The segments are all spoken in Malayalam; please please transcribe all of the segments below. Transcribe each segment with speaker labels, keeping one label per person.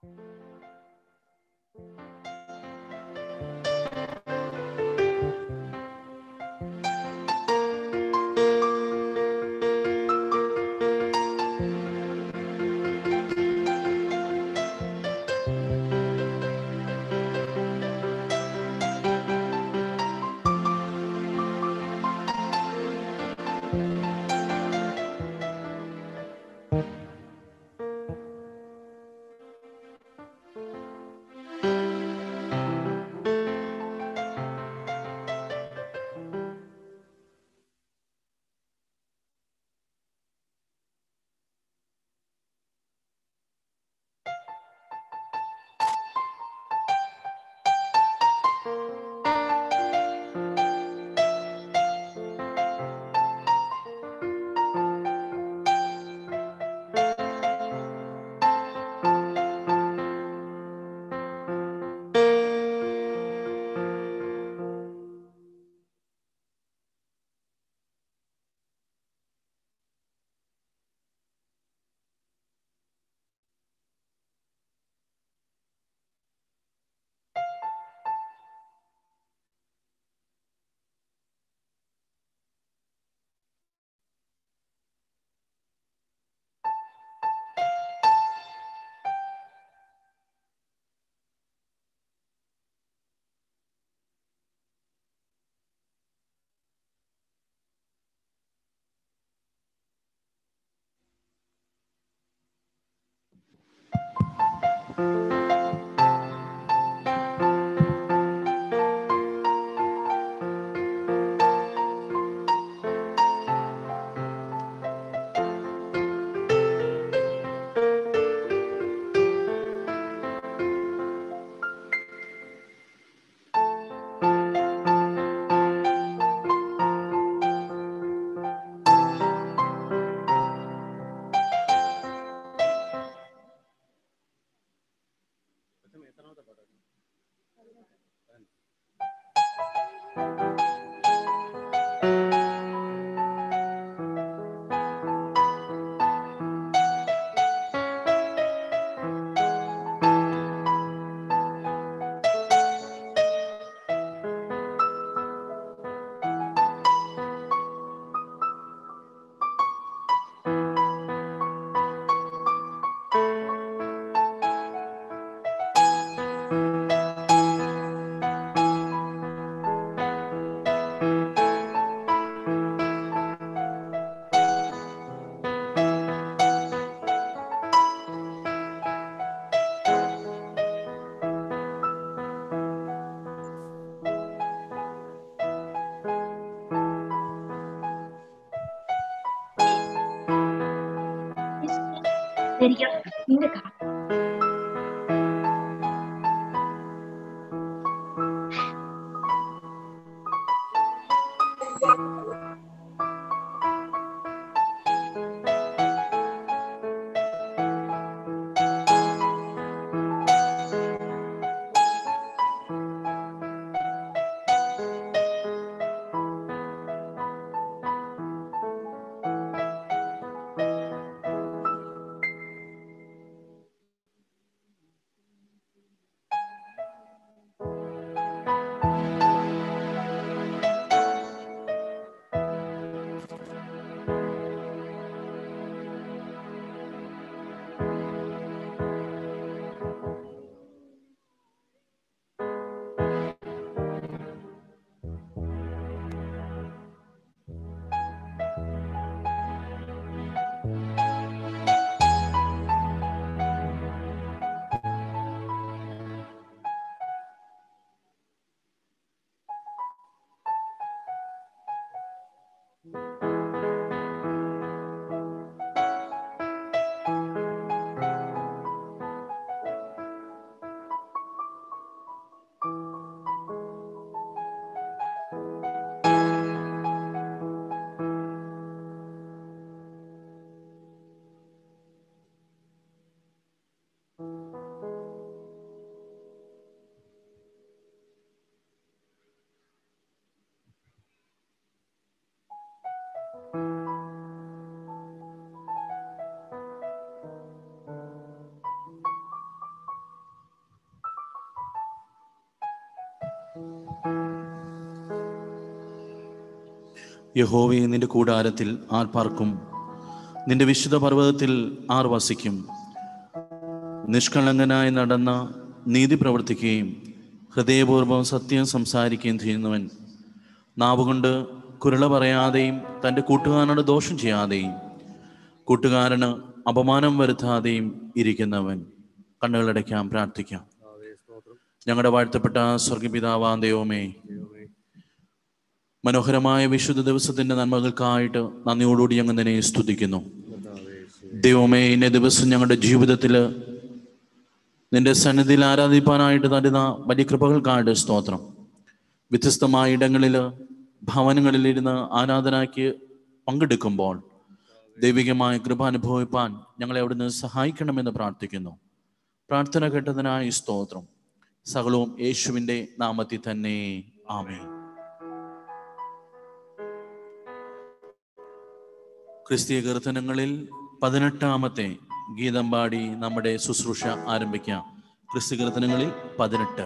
Speaker 1: சரியா இங்கக்கா
Speaker 2: യഹോവേ നിന്റെ കൂടാരത്തിൽ ആർ പാർക്കും നിന്റെ വിശുദ്ധ പർവ്വതത്തിൽ ആർ വസിക്കും നിഷ്കളങ്കനായി നടന്ന നീതി പ്രവർത്തിക്കുകയും ഹൃദയപൂർവ്വം സത്യം സംസാരിക്കുകയും ചെയ്യുന്നവൻ നാവുകൊണ്ട് കുരള പറയാതെയും തൻ്റെ കൂട്ടുകാരനോട് ദോഷം ചെയ്യാതെയും കൂട്ടുകാരന് അപമാനം വരുത്താതെയും ഇരിക്കുന്നവൻ കണ്ണുകളടയ്ക്കാം പ്രാർത്ഥിക്കാം ഞങ്ങളുടെ വാഴ്ത്തപ്പെട്ട സ്വർഗപിതാവാം ദൈവമേ മനോഹരമായ വിശുദ്ധ ദിവസത്തിന്റെ നന്മകൾക്കായിട്ട് നന്ദിയോടുകൂടി ഞങ്ങൾ നിന്നെ സ്തുതിക്കുന്നു ദൈവമേ ഇന്ന ദിവസം ഞങ്ങളുടെ ജീവിതത്തിൽ നിന്റെ സന്നിധിയിൽ ആരാധിപ്പാനായിട്ട് തരുന്ന വലിയ കൃപകൾക്കായിട്ട് സ്തോത്രം വ്യത്യസ്തമായ ഇടങ്ങളിൽ ഭവനങ്ങളിലിരുന്ന് ആരാധനയ്ക്ക് പങ്കെടുക്കുമ്പോൾ ദൈവികമായ കൃപ അനുഭവിപ്പാൻ ഞങ്ങളെ അവിടുന്ന് സഹായിക്കണമെന്ന് പ്രാർത്ഥിക്കുന്നു പ്രാർത്ഥന കേട്ടതിനായി സ്തോത്രം സകലവും യേശുവിൻ്റെ നാമത്തിൽ തന്നെ ആമേ ക്രിസ്തീയ കീർത്തനങ്ങളിൽ പതിനെട്ടാമത്തെ ഗീതം പാടി നമ്മുടെ ശുശ്രൂഷ ആരംഭിക്കാം ക്രിസ്ത്യ കീർത്തനങ്ങളിൽ പതിനെട്ട്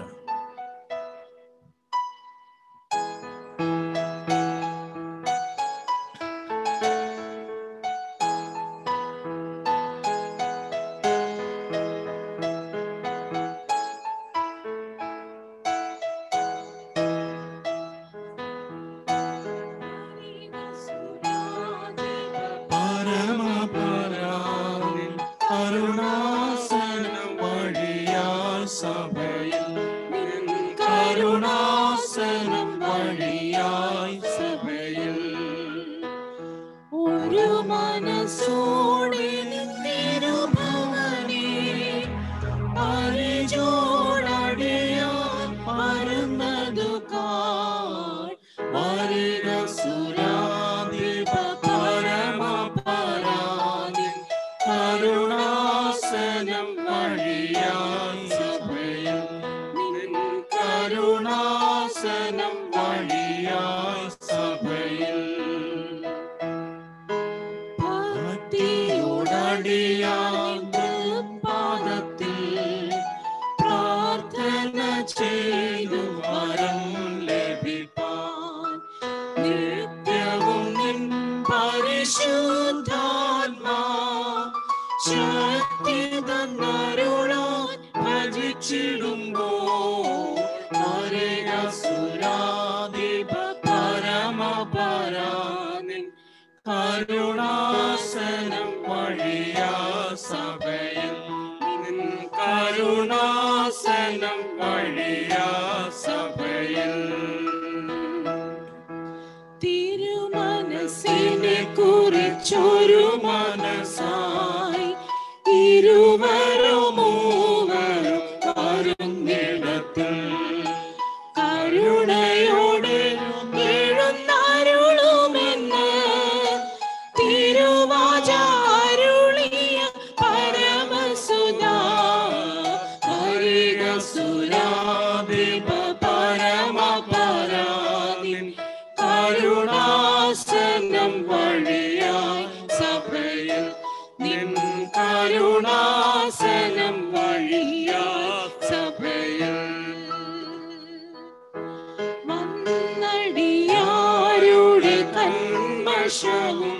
Speaker 3: പരമപരാവിൽ കരുണാസനം വഴിയാൽ സഭയിൽ നിൻ കരുണാസനം വഴിയായി സഭയിൽ
Speaker 4: ഒരു മനസ്സോടെ നിന്നിരുഭവനെ പരിചോടടിയാൻ പരന്നതു കാൾ
Speaker 3: വരിക സുരാധിപ പരമപരാവിൽ കരുണാസനം വഴിയായി സഭയിൽ നിൻ കരുണാസനം വഴിയായി സഭയിൽ ഭക്തിയോടടിയാൻ പാദത്തിൽ പ്രാർത്ഥന ചെയ്തു വരം ലഭിപ്പാൻ നിത്യവും നിൻ പരിശുദ്ധാത്മാ ശക്തി തന്നരുളാൻ ഭജിച്ചിടുമ്പോ സുരാധിപ പരമപരാനിൻ കരുണാസനം വഴിയാ സഭയിൽ നിൻ കരുണാസനം വഴിയാ സഭയിൽ
Speaker 4: തിരുമനസിനെ കുറിച്ചൊരു മനസ്സായി ഇരുവരും മൂവരും
Speaker 3: കരുന്നിടത്തിൽ
Speaker 4: കരുണയോടെ എഴുന്നരുളുമെന്ന് തിരുവാചാരുളിയ പരമസുതാ
Speaker 3: ഹരിക സുരാധിപ പരമപരാനിൻ കരുണാസനം വഴിയായി സഭയിൽ നിൻ കരുണാസനം വഴിയായി സഭയിൽ
Speaker 4: വന്നടിയാരുടെ കന്മഷവും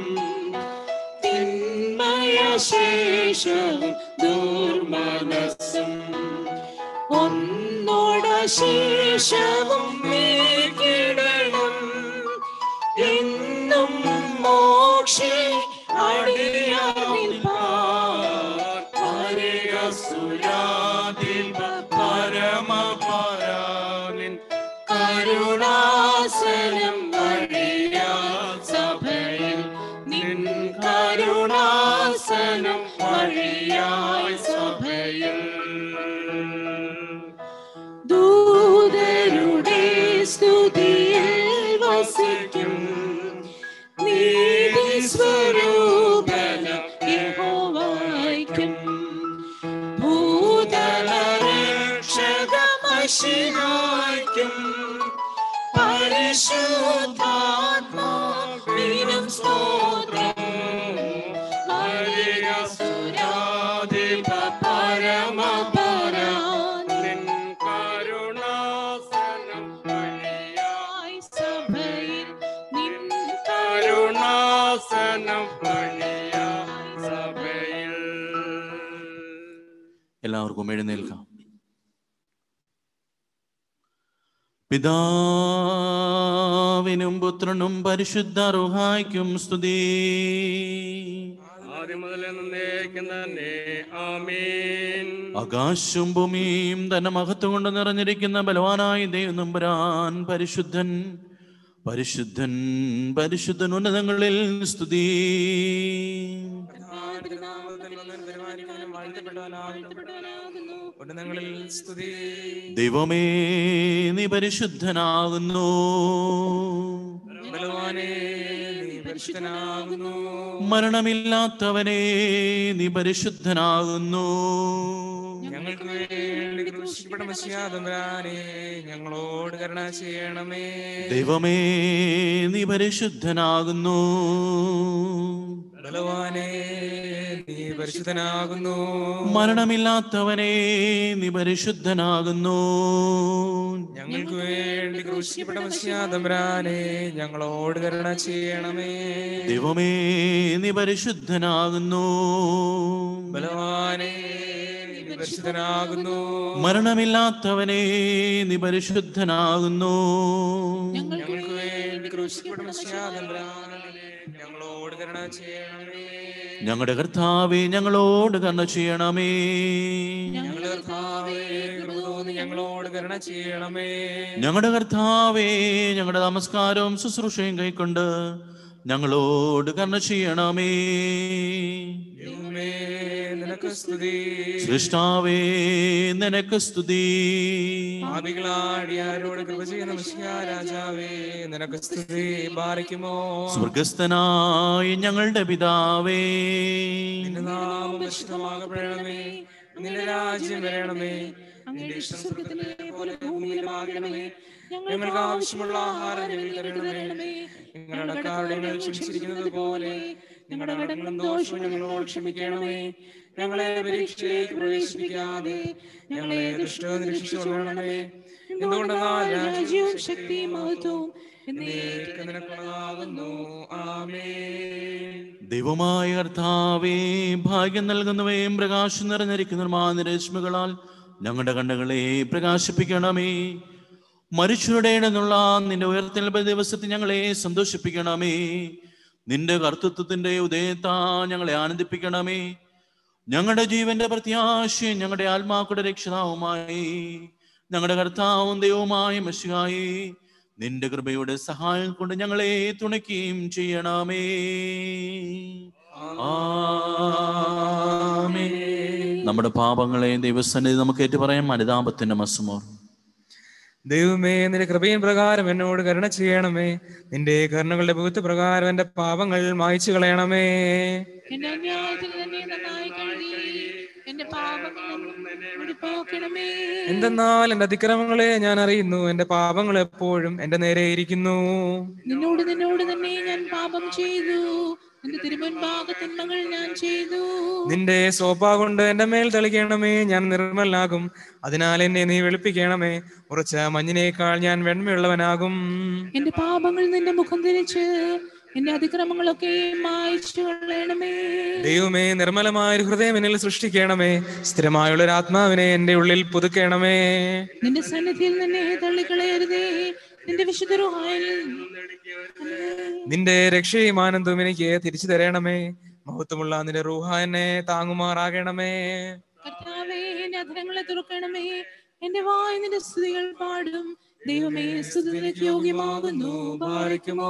Speaker 4: തിന്മയശേഷവും ദുർമനസ്സും ഒന്നോടശേഷവും നീക്കിടണം എന്നും മോക്ഷേ അടിയാനിൽ
Speaker 3: ഹരിക സുരാധിപ പരമപരാനിൻ കരുണാസനം വഴിയാ സഭയിൽ നിൻ കരുണാസനം വഴിയായി സഭയിൽ
Speaker 4: ദൂതരുടെ സ്തുതിയിൽ വസിക്കും നീതി സ്വരൂപന യഹോവായ്ക്കും ഭൂതല രക്ഷകമശിനായ്ക്കും പരിശുദ്ധാത്മാവിനും സ്തോത്രം
Speaker 3: ഹരിക സുരാധിപ പരമപരാനിൻ കരുണാസനം വഴിയായി
Speaker 4: സഭയിൽ നിൻ കരുണാസനം
Speaker 3: സിംഹാസനം പണിയ സഭയിൽ
Speaker 2: എല്ലാവർക്കും എഴുന്നേൽക്കാം പിതാവിനും പുത്രനും പരിശുദ്ധ റുഹായ്ക്കും സ്തുതി
Speaker 3: ആദ്യം മുതൽ എന്നേക്കും തന്നെ ആമീൻ
Speaker 2: ആകാശവും ഭൂമിയും തന്നെ മഹത്വം കൊണ്ട് നിറഞ്ഞിരിക്കുന്ന ബലവാനായ ദൈവം നമ്പുരാൻ പരിശുദ്ധൻ പരിശുദ്ധൻ പരിശുദ്ധൻ ഉന്നതങ്ങളിൽ സ്തുതി
Speaker 4: ഉന്നതങ്ങളിൽ സ്തുതി
Speaker 2: ദൈവമേ നീ പരിശുദ്ധനാകുന്നു
Speaker 4: ബലവാനേ നീ പരിശുദ്ധനാകുന്നു
Speaker 2: മരണമില്ലാത്തവനെ നീ പരിശുദ്ധനാകുന്നു
Speaker 4: ഞങ്ങൾക്ക് വേണ്ടി ക്രൂശിക്കപ്പെട്ട മസിയാതമ്പരാനെ ഞങ്ങളോട് കരുണ ചെയ്യണമേ
Speaker 2: ദൈവമേ നീ പരിശുദ്ധനാകുന്നു
Speaker 4: ബലവാനേ നീ പരിശുദ്ധനാകുന്നു
Speaker 2: മരണമില്ലാത്തവനെ നീ പരിശുദ്ധനാകുന്നു
Speaker 4: ഞങ്ങൾക്ക് വേണ്ടി ക്രൂശിക്കപ്പെട്ട മസിയാതമ്പരാനെ ഞങ്ങളോട് കരുണ ചെയ്യണമേ
Speaker 2: ദൈവമേ നീ പരിശുദ്ധനാകുന്നു
Speaker 4: ബലവാനേ നീ പരിശുദ്ധനാകുന്നു
Speaker 2: മരണമില്ലാത്തവനെ നീ പരിശുദ്ധനാകുന്നു
Speaker 4: ഞങ്ങൾക്ക് വേണ്ടി ക്രൂശിക്കപ്പെട്ട മസിയാതമ്പരാനെ ഞങ്ങളോട് കരുണ ചെയ്യണമേ
Speaker 2: ഞങ്ങളുടെ കർത്താവെ ഞങ്ങളോട് കരുണ ചെയ്യണമേ
Speaker 4: ഞങ്ങളുടെ കർത്താവേ കൃപ തോന്നി ഞങ്ങളോട് കരുണ ചെയ്യണമേ
Speaker 2: ഞങ്ങളുടെ കർത്താവേ ഞങ്ങളുടെ നമസ്കാരവും ശുശ്രൂഷയും കൈക്കൊണ്ട് ഞങ്ങളോട് കരുണ ചെയ്യണമേ
Speaker 4: ദൈവമേ നിനക്ക് സ്തുതി
Speaker 2: സൃഷ്ടാവേ നിനക്ക് സ്തുതി
Speaker 4: പാപികളാടിയാരോട് കൃപ ചെയ്യുന്ന മിശിഹാ രാജാവേ നിനക്ക് സ്തുതി പാലിക്കുമോ
Speaker 2: സ്വർഗസ്ഥനായ ഞങ്ങളുടെ പിതാവേ
Speaker 4: നിന്റെ നാമം പരിശുദ്ധമാകപ്പെടണമേ നിന്റെ രാജ്യം വരണമേ നിന്റെ ഇഷ്ടം സ്വർഗത്തിലെ പോലെ ഭൂമിയിലും ആകണമേ ഞങ്ങൾക്ക് ആവശ്യമുള്ള ആഹാരം ഞങ്ങൾക്ക് തരണമേ ഞങ്ങളുടെ കടക്കാരുടെ ഞങ്ങൾ ക്ഷമിച്ചിരിക്കുന്നത് പോലെ ഞങ്ങളുടെ കടങ്ങളും ദോഷവും ഞങ്ങളോട് ക്ഷമിക്കണമേ ഞങ്ങളെ പരീക്ഷയിലേക്ക് പ്രവേശിപ്പിക്കാതെ ഞങ്ങളെ ദുഷ്ടവും രക്ഷിച്ചുകൊള്ളണമേ എന്തുകൊണ്ടെന്നാൽ രാജ്യവും ശക്തിയും മഹത്വവും എന്നേക്കും നിനക്കുള്ളതാകുന്നു ആമേൻ
Speaker 2: ദൈവമായ കർത്താവേ ഭാഗ്യം നൽകുന്നവയും പ്രകാശം നിറഞ്ഞിരിക്കുന്നതുമായ രശ്മികളാൽ ഞങ്ങളുടെ കണ്ണുകളെ പ്രകാശിപ്പിക്കണമേ മനുഷ്യരുടെ നിന്നുള്ള നിന്റെ ഉയർത്തിൽപ്പ ദിവസത്തിൽ ഞങ്ങളെ സന്തോഷിപ്പിക്കണമേ നിന്റെ കർത്തൃത്വത്തിന്റെ ഉദയത്താ ഞങ്ങളെ ആനന്ദിപ്പിക്കണമേ ഞങ്ങളുടെ ജീവന്റെ പ്രത്യാശയും ഞങ്ങളുടെ ആത്മാക്കളുടെ രക്ഷിതാവുമായി ഞങ്ങളുടെ കർത്താവും ദൈവവുമായ മഷിയായി നിന്റെ കൃപയുടെ സഹായം കൊണ്ട് ഞങ്ങളെ തുണയ്ക്കുകയും ചെയ്യണമേ ആമേൻ. നമ്മുടെ പാപങ്ങളെ ദൈവസന്നിധി നമുക്ക് ഏറ്റു പറയാം അനുതാപത്തിന്റെ മസുമോർ
Speaker 4: ദൈവമേ നിന്റെ കൃപയിൻ പ്രകാരം എന്നോട് കരുണ ചെയ്യണമേ നിന്റെ കരുണകളുടെ ബഹുത്വ പ്രകാരം എന്റെ പാപങ്ങൾ മായ്ച്ചു കളയണമേ
Speaker 5: എന്റെ അന്യായത്തിൽ തന്നെ നന്നായി കഴുകി എന്റെ പാപങ്ങൾ വെടിപ്പാക്കണമേ
Speaker 4: എന്തെന്നാൽ എന്റെ അതിക്രമങ്ങളെ ഞാൻ അറിയുന്നു എന്റെ പാപങ്ങൾ എപ്പോഴും എന്റെ നേരെ ഇരിക്കുന്നു
Speaker 5: നിന്നോട് നിന്നോട് തന്നെ ഞാൻ പാപം ചെയ്തു നിന്റെ തിരുമുൻഭാഗത്തിന്മകൾ ഞാൻ ചെയ്തു
Speaker 4: നിന്റെ സോപ്പാ കൊണ്ട് എന്റെ മേൽ തെളിക്കണമേ ഞാൻ നിർമ്മലാകും അതിനാൽ എന്നെ നീ വെളുപ്പിക്കണമേ ഉറച്ച മഞ്ഞിനേക്കാൾ ഞാൻ വെണ്മയുള്ളവനാകും
Speaker 5: എന്റെ പാപങ്ങൾ നിന്റെ മുഖം തിരിച്ച് എന്റെ അതിക്രമങ്ങളൊക്കെ മായ്ച്ചു കളയണമേ
Speaker 4: ദൈവമേ നിർമ്മലമായ ഒരു ഹൃദയം എന്നിൽ സൃഷ്ടിക്കണമേ സ്ഥിരമായുള്ള ഒരു ആത്മാവിനെ എന്റെ ഉള്ളിൽ പുതുക്കണമേ
Speaker 5: നിന്റെ സന്നിധിയിൽ നിന്നെ തള്ളിക്കളയരുതേ നിന്റെ വിശുദ്ധ റുഹായിൽ
Speaker 4: നിന്റെ രക്ഷയും ആനന്ദവും എനിക്ക് തിരിച്ചു തരണമേ മഹത്വമുള്ള നിന്റെ റൂഹ എന്നെ താങ്ങുമാറാകണമേ
Speaker 5: കർത്താവേ എന്റെ അധരങ്ങളെ തുറക്കണമേ എന്റെ വായ് നിന്റെ സ്തുതികൾ പാടും ദൈവമേ സ്തുതി നിനക്ക് യോഗ്യമാകുന്നു പാലിക്കുമോ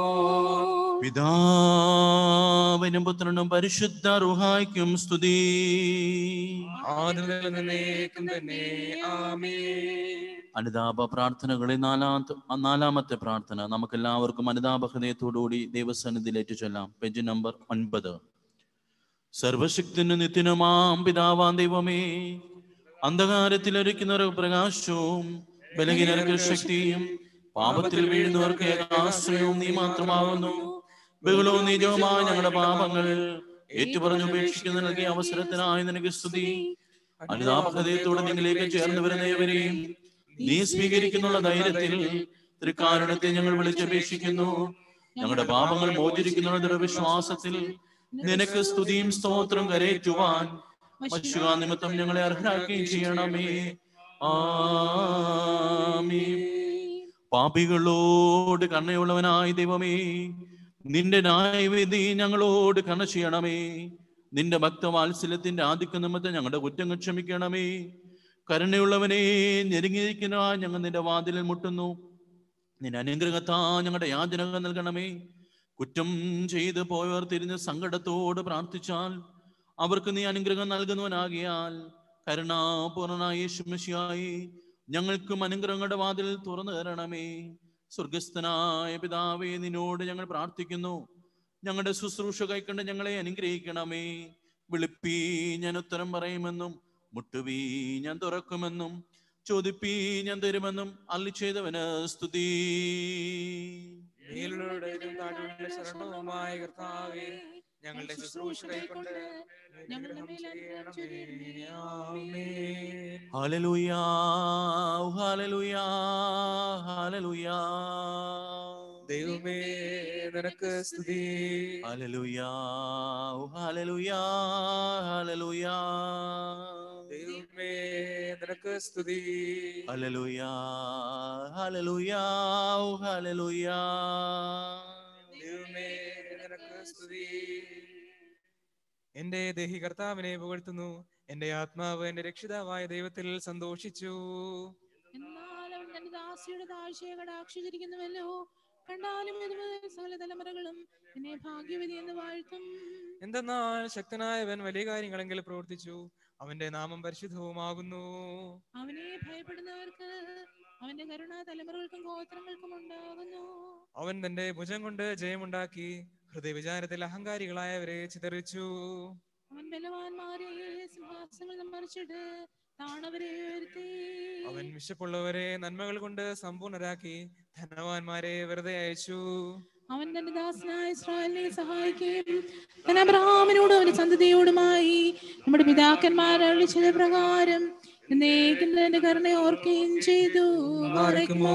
Speaker 2: പിതാവിനും പുത്രനും പരിശുദ്ധ റുഹായ്ക്കും സ്തുതി
Speaker 4: ആദ്യം മുതൽ എന്നേക്കും തന്നെ ആമേൻ
Speaker 2: അനുതാപ പ്രാർത്ഥനകളിൽ നാലാമത്തെ നാലാമത്തെ പ്രാർത്ഥന നമുക്ക് എല്ലാവർക്കും അനുതാപ ഹൃദയത്തോടുകൂടി ദൈവസന്നിധിയിലേറ്റു ചൊല്ലാം പേജ് നമ്പർ ഒൻപത് സർവശക്തിന് നിത്യനുമാം പിതാവാം ദൈവമേ അന്ധകാരത്തിൽ ഒരുക്കുന്നവർക്ക് പ്രകാശവും ബലഹീനർക്ക് ശക്തിയും പാപത്തിൽ വീഴുന്നവർക്ക് ആശ്രയവും നീ മാത്രമാകുന്നു ബഹുളവും നിജവുമായ ഞങ്ങളുടെ പാപങ്ങൾ ഏറ്റുപറഞ്ഞു ഉപേക്ഷിക്കുന്ന നൽകിയ അവസരത്തിനായി നിനക്ക് സ്തുതി അനുതാപ ഹൃദയത്തോടെ നിങ്ങളിലേക്ക് ചേർന്ന് വരുന്നവരെയും നീ സ്വീകരിക്കുന്നുള്ള ധൈര്യത്തിൽ തൃക്കാരുണത്തെ ഞങ്ങൾ വിളിച്ചപേക്ഷിക്കുന്നു ഞങ്ങളുടെ പാപങ്ങൾ മോചിരിക്കുന്നതിന്റെ വിശ്വാസത്തിൽ നിനക്ക് സ്തുതിയും സ്തോത്രം കരയേറ്റുവാൻ മശുക നിമിത്തം ഞങ്ങളെ അർഹരാക്കുകയും ചെയ്യണമേ ആമീൻ പാപികളോട് കണ്ണയുള്ളവനായ ദൈവമേ നിന്റെ ന്യായവിധി ഞങ്ങളോട് കണ്ണ ചെയ്യണമേ നിന്റെ ഭക്തവാത്സല്യത്തിന്റെ ആധിക്യ നിമിത്തം ഞങ്ങളുടെ കുറ്റങ്ങൾ ക്ഷമിക്കണമേ കരുണയുള്ളവനെ ഞെരുങ്ങിയിരിക്കുന്ന ഞങ്ങൾ നിന്റെ വാതിലിൽ മുട്ടുന്നു നിന്റെ അനുഗ്രഹത്താ ഞങ്ങളുടെ യാചനകൾ നൽകണമേ കുറ്റം ചെയ്ത് പോയവർ തിരിഞ്ഞ് സങ്കടത്തോട് പ്രാർത്ഥിച്ചാൽ അവർക്ക് നീ അനുഗ്രഹം നൽകുന്നവനാകിയാൽ കരുണാപൂർണനായ യേശുമശിയായി ഞങ്ങൾക്കും അനുഗ്രഹങ്ങളുടെ വാതിൽ തുറന്നു തരണമേ സ്വർഗസ്ഥനായ പിതാവേ നിന്നോട് ഞങ്ങൾ പ്രാർത്ഥിക്കുന്നു ഞങ്ങളുടെ ശുശ്രൂഷ കൈക്കൊണ്ട് ഞങ്ങളെ അനുഗ്രഹിക്കണമേ വിളിപ്പീ ഞാൻ ഉത്തരം പറയുമെന്നും മുട്ടുവീ ഞാൻ തുറക്കുമെന്നും ചോദിപ്പീ ഞാൻ തരുമെന്നും അല്ലി ചെയ്തവന് സ്തുതി
Speaker 4: മേലുള്ളവരുടെയും താഴെയുള്ള ശരണവുമായ കർത്താവേ ഞങ്ങളുടെ ശുശ്രൂഷ കൈക്കൊണ്ട്
Speaker 5: ഞങ്ങളുടെ
Speaker 4: അനുഗ്രഹം
Speaker 5: മേൽ അനുഗ്രഹം
Speaker 4: ചെയ്യണമേ.
Speaker 5: ചൊരിയണമേ.
Speaker 4: ആമേൻ.
Speaker 2: ഹല്ലേലൂയാ ഹല്ലേലൂയാ ഹല്ലേലൂയാ
Speaker 4: ദൈവമേ നിനക്ക് സ്തുതി
Speaker 2: ഹല്ലേലൂയാ ഹല്ലേലൂയാ ഹല്ലേലൂയാ
Speaker 4: ദൈവമേ നിനക്ക് സ്തുതി
Speaker 2: ഹല്ലേലൂയാ ഹല്ലേലൂയാ ഹല്ലേലൂയാ
Speaker 4: ദൈവമേ നിനക്ക് സ്തുതി എന്റെ ദേഹി കർത്താവിനെ പുകഴ്ത്തുന്നു എന്റെ ആത്മാവ് എന്റെ രക്ഷിതാവായ ദൈവത്തിൽ സന്തോഷിച്ചു
Speaker 5: എന്നാൽ അവൻ തന്റെ ദാസിയുടെ താഴ്ചയെ കടാക്ഷിച്ചിരിക്കുന്നുവല്ലോ കണ്ടാലും ഇതുമുതൽ സകല തലമുറകളും എന്നെ ഭാഗ്യവതി എന്ന് വാഴ്ത്തും
Speaker 4: എന്തെന്നാൽ ശക്തനായവൻ വലിയ കാര്യങ്ങളെങ്കിൽ പ്രവർത്തിച്ചു അവന്റെ നാമം പരിശുദ്ധവുമാകുന്നു
Speaker 5: അവനെ ഭയപ്പെടുന്നവർക്ക് അവന്റെ കരുണ തലമുറകൾക്കും ഗോത്രങ്ങൾക്കും ഉണ്ടാകുന്നു
Speaker 4: അവൻ തന്റെ ഭുജം കൊണ്ട് ജയമുണ്ടാക്കി ഹൃദയവിചാരത്തിൽ അഹങ്കാരികളായവരെ ചിതറിച്ചു
Speaker 5: അവൻ ബലവാന്മാരെ സിംഹാസനങ്ങൾ മറിച്ചിട്ട് താണവരെ ഉയർത്തി
Speaker 4: അവൻ വിശപ്പുള്ളവരെ നന്മകൾ കൊണ്ട് സമ്പൂർണരാക്കി ധനവാന്മാരെ വെറുതെ അയച്ചു
Speaker 5: അവൻ തന്റെ ദാസനായ ഇസ്രായേലിനെ സഹായിക്കുകയും താൻ അബ്രഹാമിനോടും അവന്റെ സന്തതിയോടുമായി നമ്മുടെ പിതാക്കന്മാർ അളിച്ചത് പ്രകാരം എന്നേക്കും തന്റെ കരുണ ഓർക്കുകയും ചെയ്തു
Speaker 4: ബാരക്കുമോ.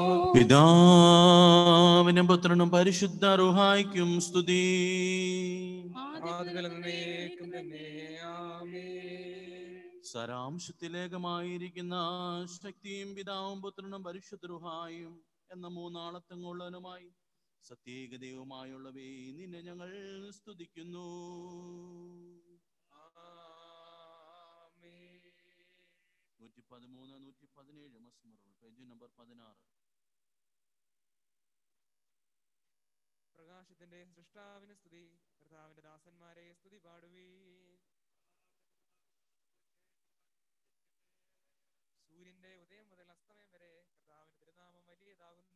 Speaker 2: പിതാവിനും പുത്രനും പരിശുദ്ധ റുഹായിക്കും സ്തുതി
Speaker 4: ആദികൾ എന്നേക്കും തന്നെ ആമേൻ.
Speaker 2: സാരാംശത്തിലേകമായിരിക്കുന്ന ശക്തിയും പിതാവും പുത്രനും പരിശുദ്ധ റുഹായും എന്ന മൂന്നാളത്തങ്ങളുള്ളവനുമായി സത്യേകതയുമായുള്ളവേ നിന്നെ ഞങ്ങൾ സ്തുതിക്കുന്നു
Speaker 4: ആമേൻ.
Speaker 2: നൂറ്റി പതിമൂന്ന് നൂറ്റി പതിനേഴ് മസ്മറുകൾ പേജ് നമ്പർ പതിനാറ്
Speaker 4: പ്രകാശത്തിന്റെ സൃഷ്ടാവിന് സ്തുതി കർത്താവിന്റെ ദാസന്മാരെ സ്തുതി പാടുവീൻ സൂര്യന്റെ ഉദയം മുതൽ അസ്തമയം വരെ കർത്താവിന്റെ തിരുനാമം വലിയതാകുന്നു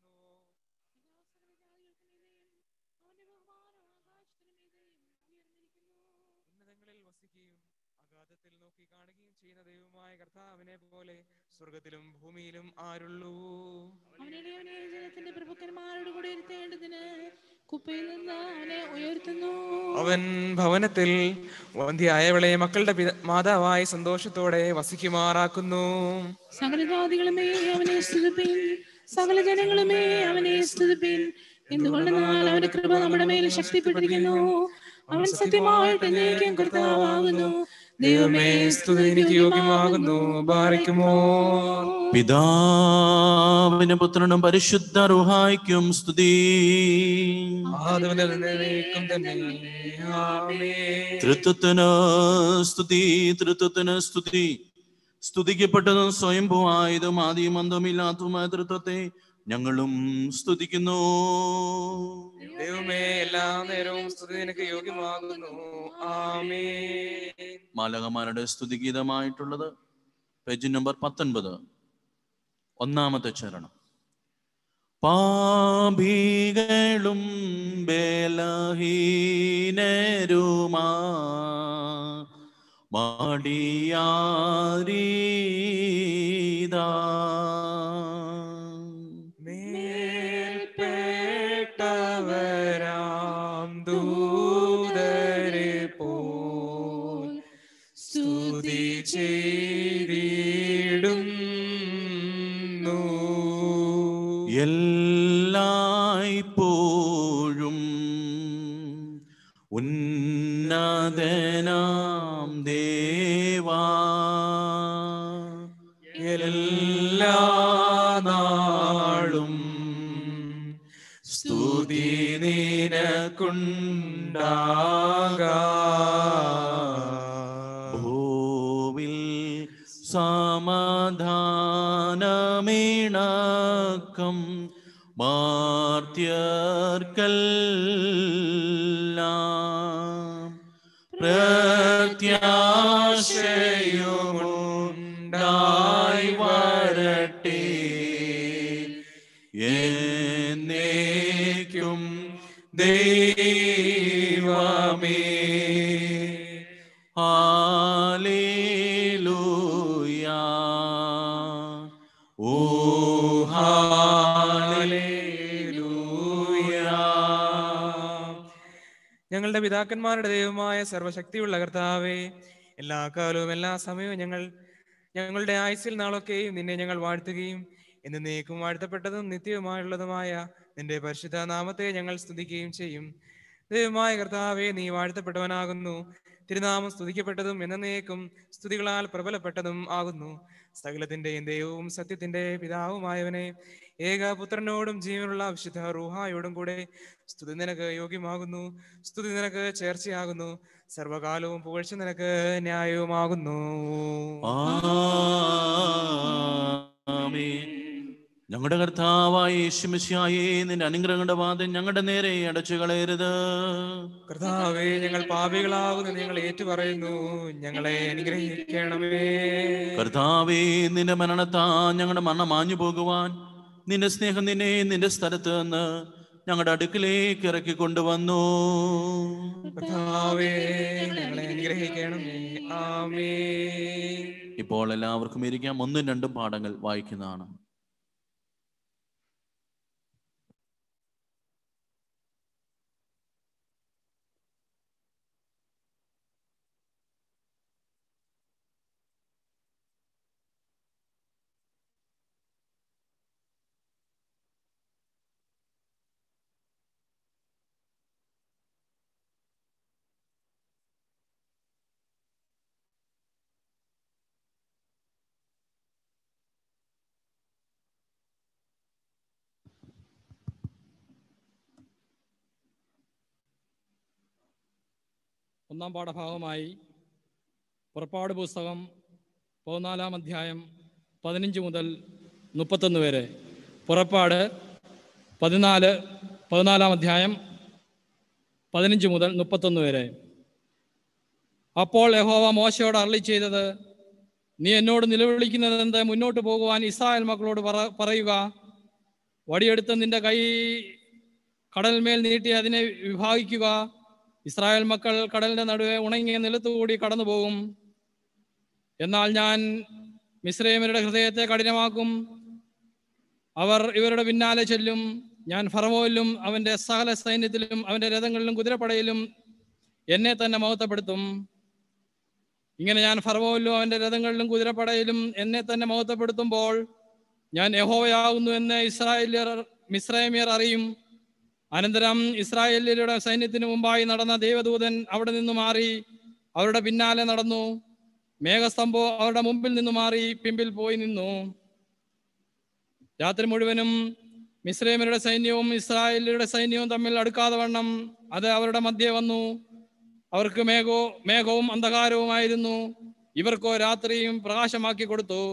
Speaker 4: ഉന്നതങ്ങളിൽ വസിക്കുകയും അഗാധത്തിൽ നോക്കി കാണുകയും ചെയ്യുന്ന ദൈവമായ കർത്താവിനെ പോലെ സ്വർഗത്തിലും ഭൂമിയിലും ആരുള്ളൂ
Speaker 5: അവനെ അവനെ ജനത്തിന്റെ പ്രഭുക്കന്മാരോട് കൂടെ ഇരുത്തേണ്ടതിന് കുപ്പയിൽ നിന്ന് അവനെ ഉയർത്തുന്നു
Speaker 4: അവൻ ഭവനത്തിൽ വന്ധ്യായവളെ മക്കളുടെ പിത- മാതാവായി സന്തോഷത്തോടെ വസിക്കുമാറാക്കുന്നു
Speaker 5: സകല ജാതികളുമേ അവനെ സ്തുതിപ്പിൻ സകല ജനങ്ങളുമേ അവനെ സ്തുതിപ്പിൻ എന്തുകൊണ്ടെന്നാൽ അവന്റെ കൃപ നമ്മുടെ മേൽ ശക്തിപ്പെട്ടിരിക്കുന്നു അവൻ സത്യമായിട്ട് എന്നേക്കും കർത്താവാകുന്നു
Speaker 4: ദൈവമേ സ്തുതി എനിക്ക് യോഗ്യമാകുന്നു ബാധിക്കുമോ
Speaker 2: പിതാവിനും പുത്രനും പരിശുദ്ധ റുഹായിക്കും സ്തുതി
Speaker 4: ആദ്യം തന്നെ ആമേൻ.
Speaker 2: തൃത്വത്തിന് സ്തുതി തൃത്വത്തിന് സ്തുതി സ്തുതിക്കപ്പെട്ടതും സ്വയംഭൂവായതും ആദ്യം അന്തമില്ലാത്തതുമായ തൃത്വത്തെ ഞങ്ങളും സ്തുതിക്കുന്നു
Speaker 4: ദൈവമേ എല്ലാ നേരവും സ്തുതി നിനക്ക് യോഗ്യമാകുന്നു ആമേൻ
Speaker 2: മാലകമാരുടെ സ്തുതിഗീതമായിട്ടുള്ളത് പേജ് നമ്പർ പത്തൊൻപത് ഒന്നാമത്തെ ചരണം പാപികളും ബലഹീനരുമാ മടിയാരീതാ
Speaker 4: മേൽപ്പെട്ടവരാം ദൂതരെ പോൽ സ്തുതി ചെയ്തിടുന്നു
Speaker 2: എല്ലായ്പ്പോഴും എപ്പോഴും ഉന്നതനാം ദേവാ എല്ലാ നാളും സ്തുതി നിനക്കുണ്ടാകാം ഭൂവിൽ സമാധാനമിണക്കം മാർത്യർക്കെല്ലാം പ്രത്യാശയുമുണ്ടായി വരട്ടെ എന്നേക്കും ദൈവമേ ഹാലേലൂയ ഓ ഹാലേലൂയ
Speaker 4: ഞങ്ങളുടെ പിതാക്കന്മാരുടെ ദൈവമായ സർവശക്തിയുള്ള കർത്താവേ എല്ലാ കാലവും എല്ലാ സമയവും ഞങ്ങൾ ഞങ്ങളുടെ ആയുസിൽ നാളൊക്കെയും നിന്നെ ഞങ്ങൾ വാഴ്ത്തുകയും എന്നേക്കും വാഴ്ത്തപ്പെട്ടതും നിത്യവുമായുള്ളതുമായ നിന്റെ പരിശുദ്ധ നാമത്തെ ഞങ്ങൾ സ്തുതിക്കുകയും ചെയ്യും ദൈവമായ കർത്താവേ നീ വാഴ്ത്തപ്പെട്ടവനാകുന്നു തിരുനാമം സ്തുതിക്കപ്പെട്ടതും എന്നേക്കും സ്തുതികളാൽ പ്രബലപ്പെട്ടതും ആകുന്നു സകലത്തിന്റെയും ദൈവവും സത്യത്തിന്റെ പിതാവുമായവനെ ഏകപുത്രനോടും ജീവനുള്ള വിശുദ്ധ റൂഹായോടും കൂടെ സ്തുതി നിനക്ക് യോഗ്യമാകുന്നു സ്തുതി നിനക്ക് ചേർച്ചയാകുന്നു സർവകാലവും പുകഴ്ച നിനക്ക് ന്യായവുമാകുന്നു
Speaker 2: ആമേൻ. ഞങ്ങളുടെ കർത്താവായ യേശുമിശിയായേ നിന്റെ അനുഗ്രഹങ്ങളുടെ വാദം ഞങ്ങളുടെ നേരെ അടച്ചു കളയരുത്
Speaker 4: കർത്താവേ ഞങ്ങൾ പാപികളാകുന്നു ഞങ്ങൾ ഏറ്റുപറയുന്നു ഞങ്ങളെ അനുഗ്രഹിക്കണമേ
Speaker 2: കർത്താവേ നിന്റെ മരണത്താ ഞങ്ങളുടെ മരണം മാഞ്ഞു പോകുവാൻ നിന്റെ സ്നേഹം നിന്നെ നിന്റെ സ്ഥലത്ത് നിന്ന് ഞങ്ങളുടെ അടുക്കിലേക്ക് ഇറക്കി കൊണ്ടുവന്നു
Speaker 4: കർത്താവേ ഞങ്ങളെ അനുഗ്രഹിക്കണമേ ആമേ
Speaker 2: ഇപ്പോൾ എല്ലാവർക്കും ഇരിക്കാം ഒന്നും രണ്ടും പാഠങ്ങൾ വായിക്കുന്നതാണ്
Speaker 6: ഒന്നാം പാഠഭാഗമായി പുറപ്പാട് പുസ്തകം പതിനാലാം അധ്യായം പതിനഞ്ച് മുതൽ മുപ്പത്തൊന്ന് വരെ പുറപ്പാട് പതിനാല് പതിനാലാം അധ്യായം പതിനഞ്ച് മുതൽ മുപ്പത്തൊന്ന് വരെ അപ്പോൾ യഹോവ മോശയോട് അരളി ചെയ്തത് നീ എന്നോട് നിലവിളിക്കുന്നതെന്ത് മുന്നോട്ട് പോകുവാൻ ഇസ്രായേൽ മക്കളോട് പറ പറയുക വടിയെടുത്ത് നിന്റെ കൈ കടൽമേൽ നീട്ടി അതിനെ വിഭാഗിക്കുക ഇസ്രായേൽ മക്കൾ കടലിന്റെ നടുവെ ഉണങ്ങിയ നിലത്തുകൂടി കടന്നു പോകും എന്നാൽ ഞാൻ മിശ്രൈമരുടെ ഹൃദയത്തെ കഠിനമാക്കും അവർ ഇവരുടെ പിന്നാലെ ചെല്ലും ഞാൻ ഫറവോയിലും അവന്റെ സകല സൈന്യത്തിലും അവന്റെ രഥങ്ങളിലും കുതിരപ്പടയിലും എന്നെ തന്നെ മഹത്വപ്പെടുത്തും ഇങ്ങനെ ഞാൻ ഫറവോയിലും അവന്റെ രഥങ്ങളിലും കുതിരപ്പടയിലും എന്നെ തന്നെ മഹത്വപ്പെടുത്തുമ്പോൾ ഞാൻ യഹോവയാകുന്നു എന്ന് ഇസ്രായേലിയർ മിശ്രൈമിയർ അറിയും അനന്തരം ഇസ്രായേലിയരുടെ സൈന്യത്തിന് മുമ്പായി നടന്ന ദൈവദൂതൻ അവിടെ നിന്ന് മാറി അവരുടെ പിന്നാലെ നടന്നു മേഘസ്തംഭം അവരുടെ മുമ്പിൽ നിന്ന് മാറി പിമ്പിൽ പോയി നിന്നു രാത്രി മുഴുവനും മിശ്രൈമരുടെ സൈന്യവും ഇസ്രായേലിയുടെ സൈന്യവും തമ്മിൽ അടുക്കാതെ വണ്ണം അത് അവരുടെ മധ്യേ വന്നു അവർക്ക് മേഘോ മേഘവും അന്ധകാരവുമായിരുന്നു ഇവർക്കോ രാത്രിയും പ്രകാശമാക്കി കൊടുത്തു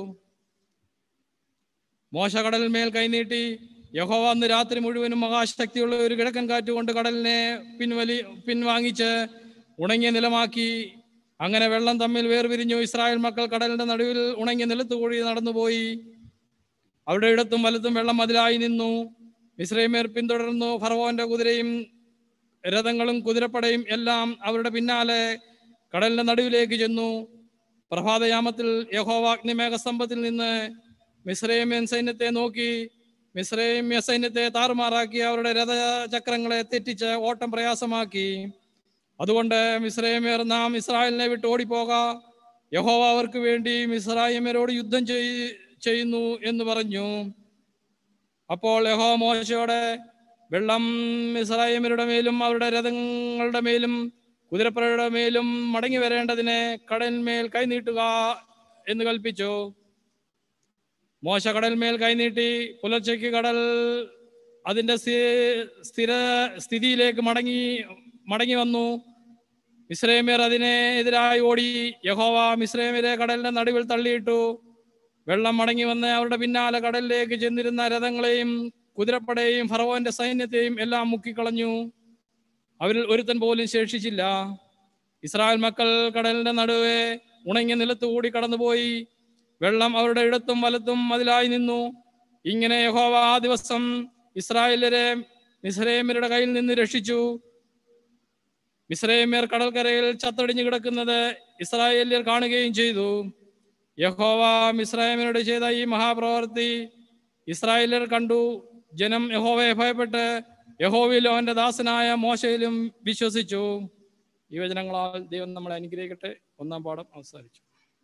Speaker 6: മോശ കടലിന്മേൽ കൈനീട്ടി യഹോവ അന്ന് രാത്രി മുഴുവനും മഹാശക്തിയുള്ള ഒരു കിഴക്കൻ കാറ്റ് കൊണ്ട് കടലിനെ പിൻവലി പിൻവാങ്ങിച്ച് ഉണങ്ങിയ നിലമാക്കി അങ്ങനെ വെള്ളം തമ്മിൽ വേർപിരിഞ്ഞു ഇസ്രായേൽ മക്കൾ കടലിന്റെ നടുവിൽ ഉണങ്ങിയ നിലത്തുകൂടി നടന്നുപോയി അവിടെ ഇടത്തും വലത്തും വെള്ളം മതിലായി നിന്നു ഇസ്രൈമേർ പിന്തുടർന്നു ഫറവോന്റെ കുതിരയും രഥങ്ങളും കുതിരപ്പടയും എല്ലാം അവരുടെ പിന്നാലെ കടലിന്റെ നടുവിലേക്ക് ചെന്നു പ്രഭാതയാമത്തിൽ യഹോവ അഗ്നിമേഘസ്തംഭത്തിൽ നിന്ന് മിശ്രൈമ്യൻ സൈന്യത്തെ നോക്കി മിശ്രൈമ്യ സൈന്യത്തെ താറുമാറാക്കി അവരുടെ രഥചക്രങ്ങളെ തെറ്റിച്ച് ഓട്ടം പ്രയാസമാക്കി അതുകൊണ്ട് മിശ്രൈമ്യർ നാം ഇസ്രായേലിനെ വിട്ട് ഓടിപ്പോക യഹോവ അവർക്ക് വേണ്ടി മിസ്രായിമരോട് യുദ്ധം ചെയ്- ചെയ്യുന്നു എന്ന് പറഞ്ഞു അപ്പോൾ യഹോ മോശയോടെ വെള്ളം ഇസ്രായേമരുടെ മേലും അവരുടെ രഥങ്ങളുടെ മേലും കുതിരപ്പുറയുടെ മേലും മടങ്ങി വരേണ്ടതിന് കടലിന്മേൽ കൈനീട്ടുക എന്ന് കൽപ്പിച്ചു മോശ കടൽമേൽ കൈനീട്ടി പുലർച്ചയ്ക്ക് കടൽ അതിന്റെ സ്ഥി- സ്ഥിര സ്ഥിതിയിലേക്ക് മടങ്ങി മടങ്ങി വന്നു മിശ്രൈമ്യർ അതിനെ എതിരായി ഓടി യഹോവ മിശ്രൈമ്യരെ കടലിന്റെ നടുവിൽ തള്ളിയിട്ടു വെള്ളം മടങ്ങി വന്ന് അവരുടെ പിന്നാലെ കടലിലേക്ക് ചെന്നിരുന്ന രഥങ്ങളെയും കുതിരപ്പടയെയും ഫറവോന്റെ സൈന്യത്തെയും എല്ലാം മുക്കിക്കളഞ്ഞു അവരിൽ ഒരുത്തൻ പോലും ശേഷിച്ചില്ല ഇസ്രായേൽ മക്കൾ കടലിന്റെ നടുവെ ഉണങ്ങിയ നിലത്തുകൂടി കടന്നുപോയി വെള്ളം അവരുടെ ഇടത്തും വലത്തും മതിലായി നിന്നു ഇങ്ങനെ യഹോവ ആ ദിവസം ഇസ്രായേലരെ മിസ്രൈമ്യരുടെ കയ്യിൽ നിന്ന് രക്ഷിച്ചു മിസ്രൈമ്യർ കടൽക്കരയിൽ ചത്തടിഞ്ഞു കിടക്കുന്നത് ഇസ്രായേല്യർ കാണുകയും ചെയ്തു യഹോവ മിസ്രൈമ്യരോട് ചെയ്ത ഈ മഹാപ്രവൃത്തി ഇസ്രായേലർ കണ്ടു ജനം യഹോവയെ ഭയപ്പെട്ട് യഹോവയിലും അവന്റെ ദാസനായ മോശയിലും വിശ്വസിച്ചു ഈ വചനങ്ങളാൽ ദൈവം നമ്മളെ അനുഗ്രഹിക്കട്ടെ ഒന്നാം പാഠം അവസാനിച്ചു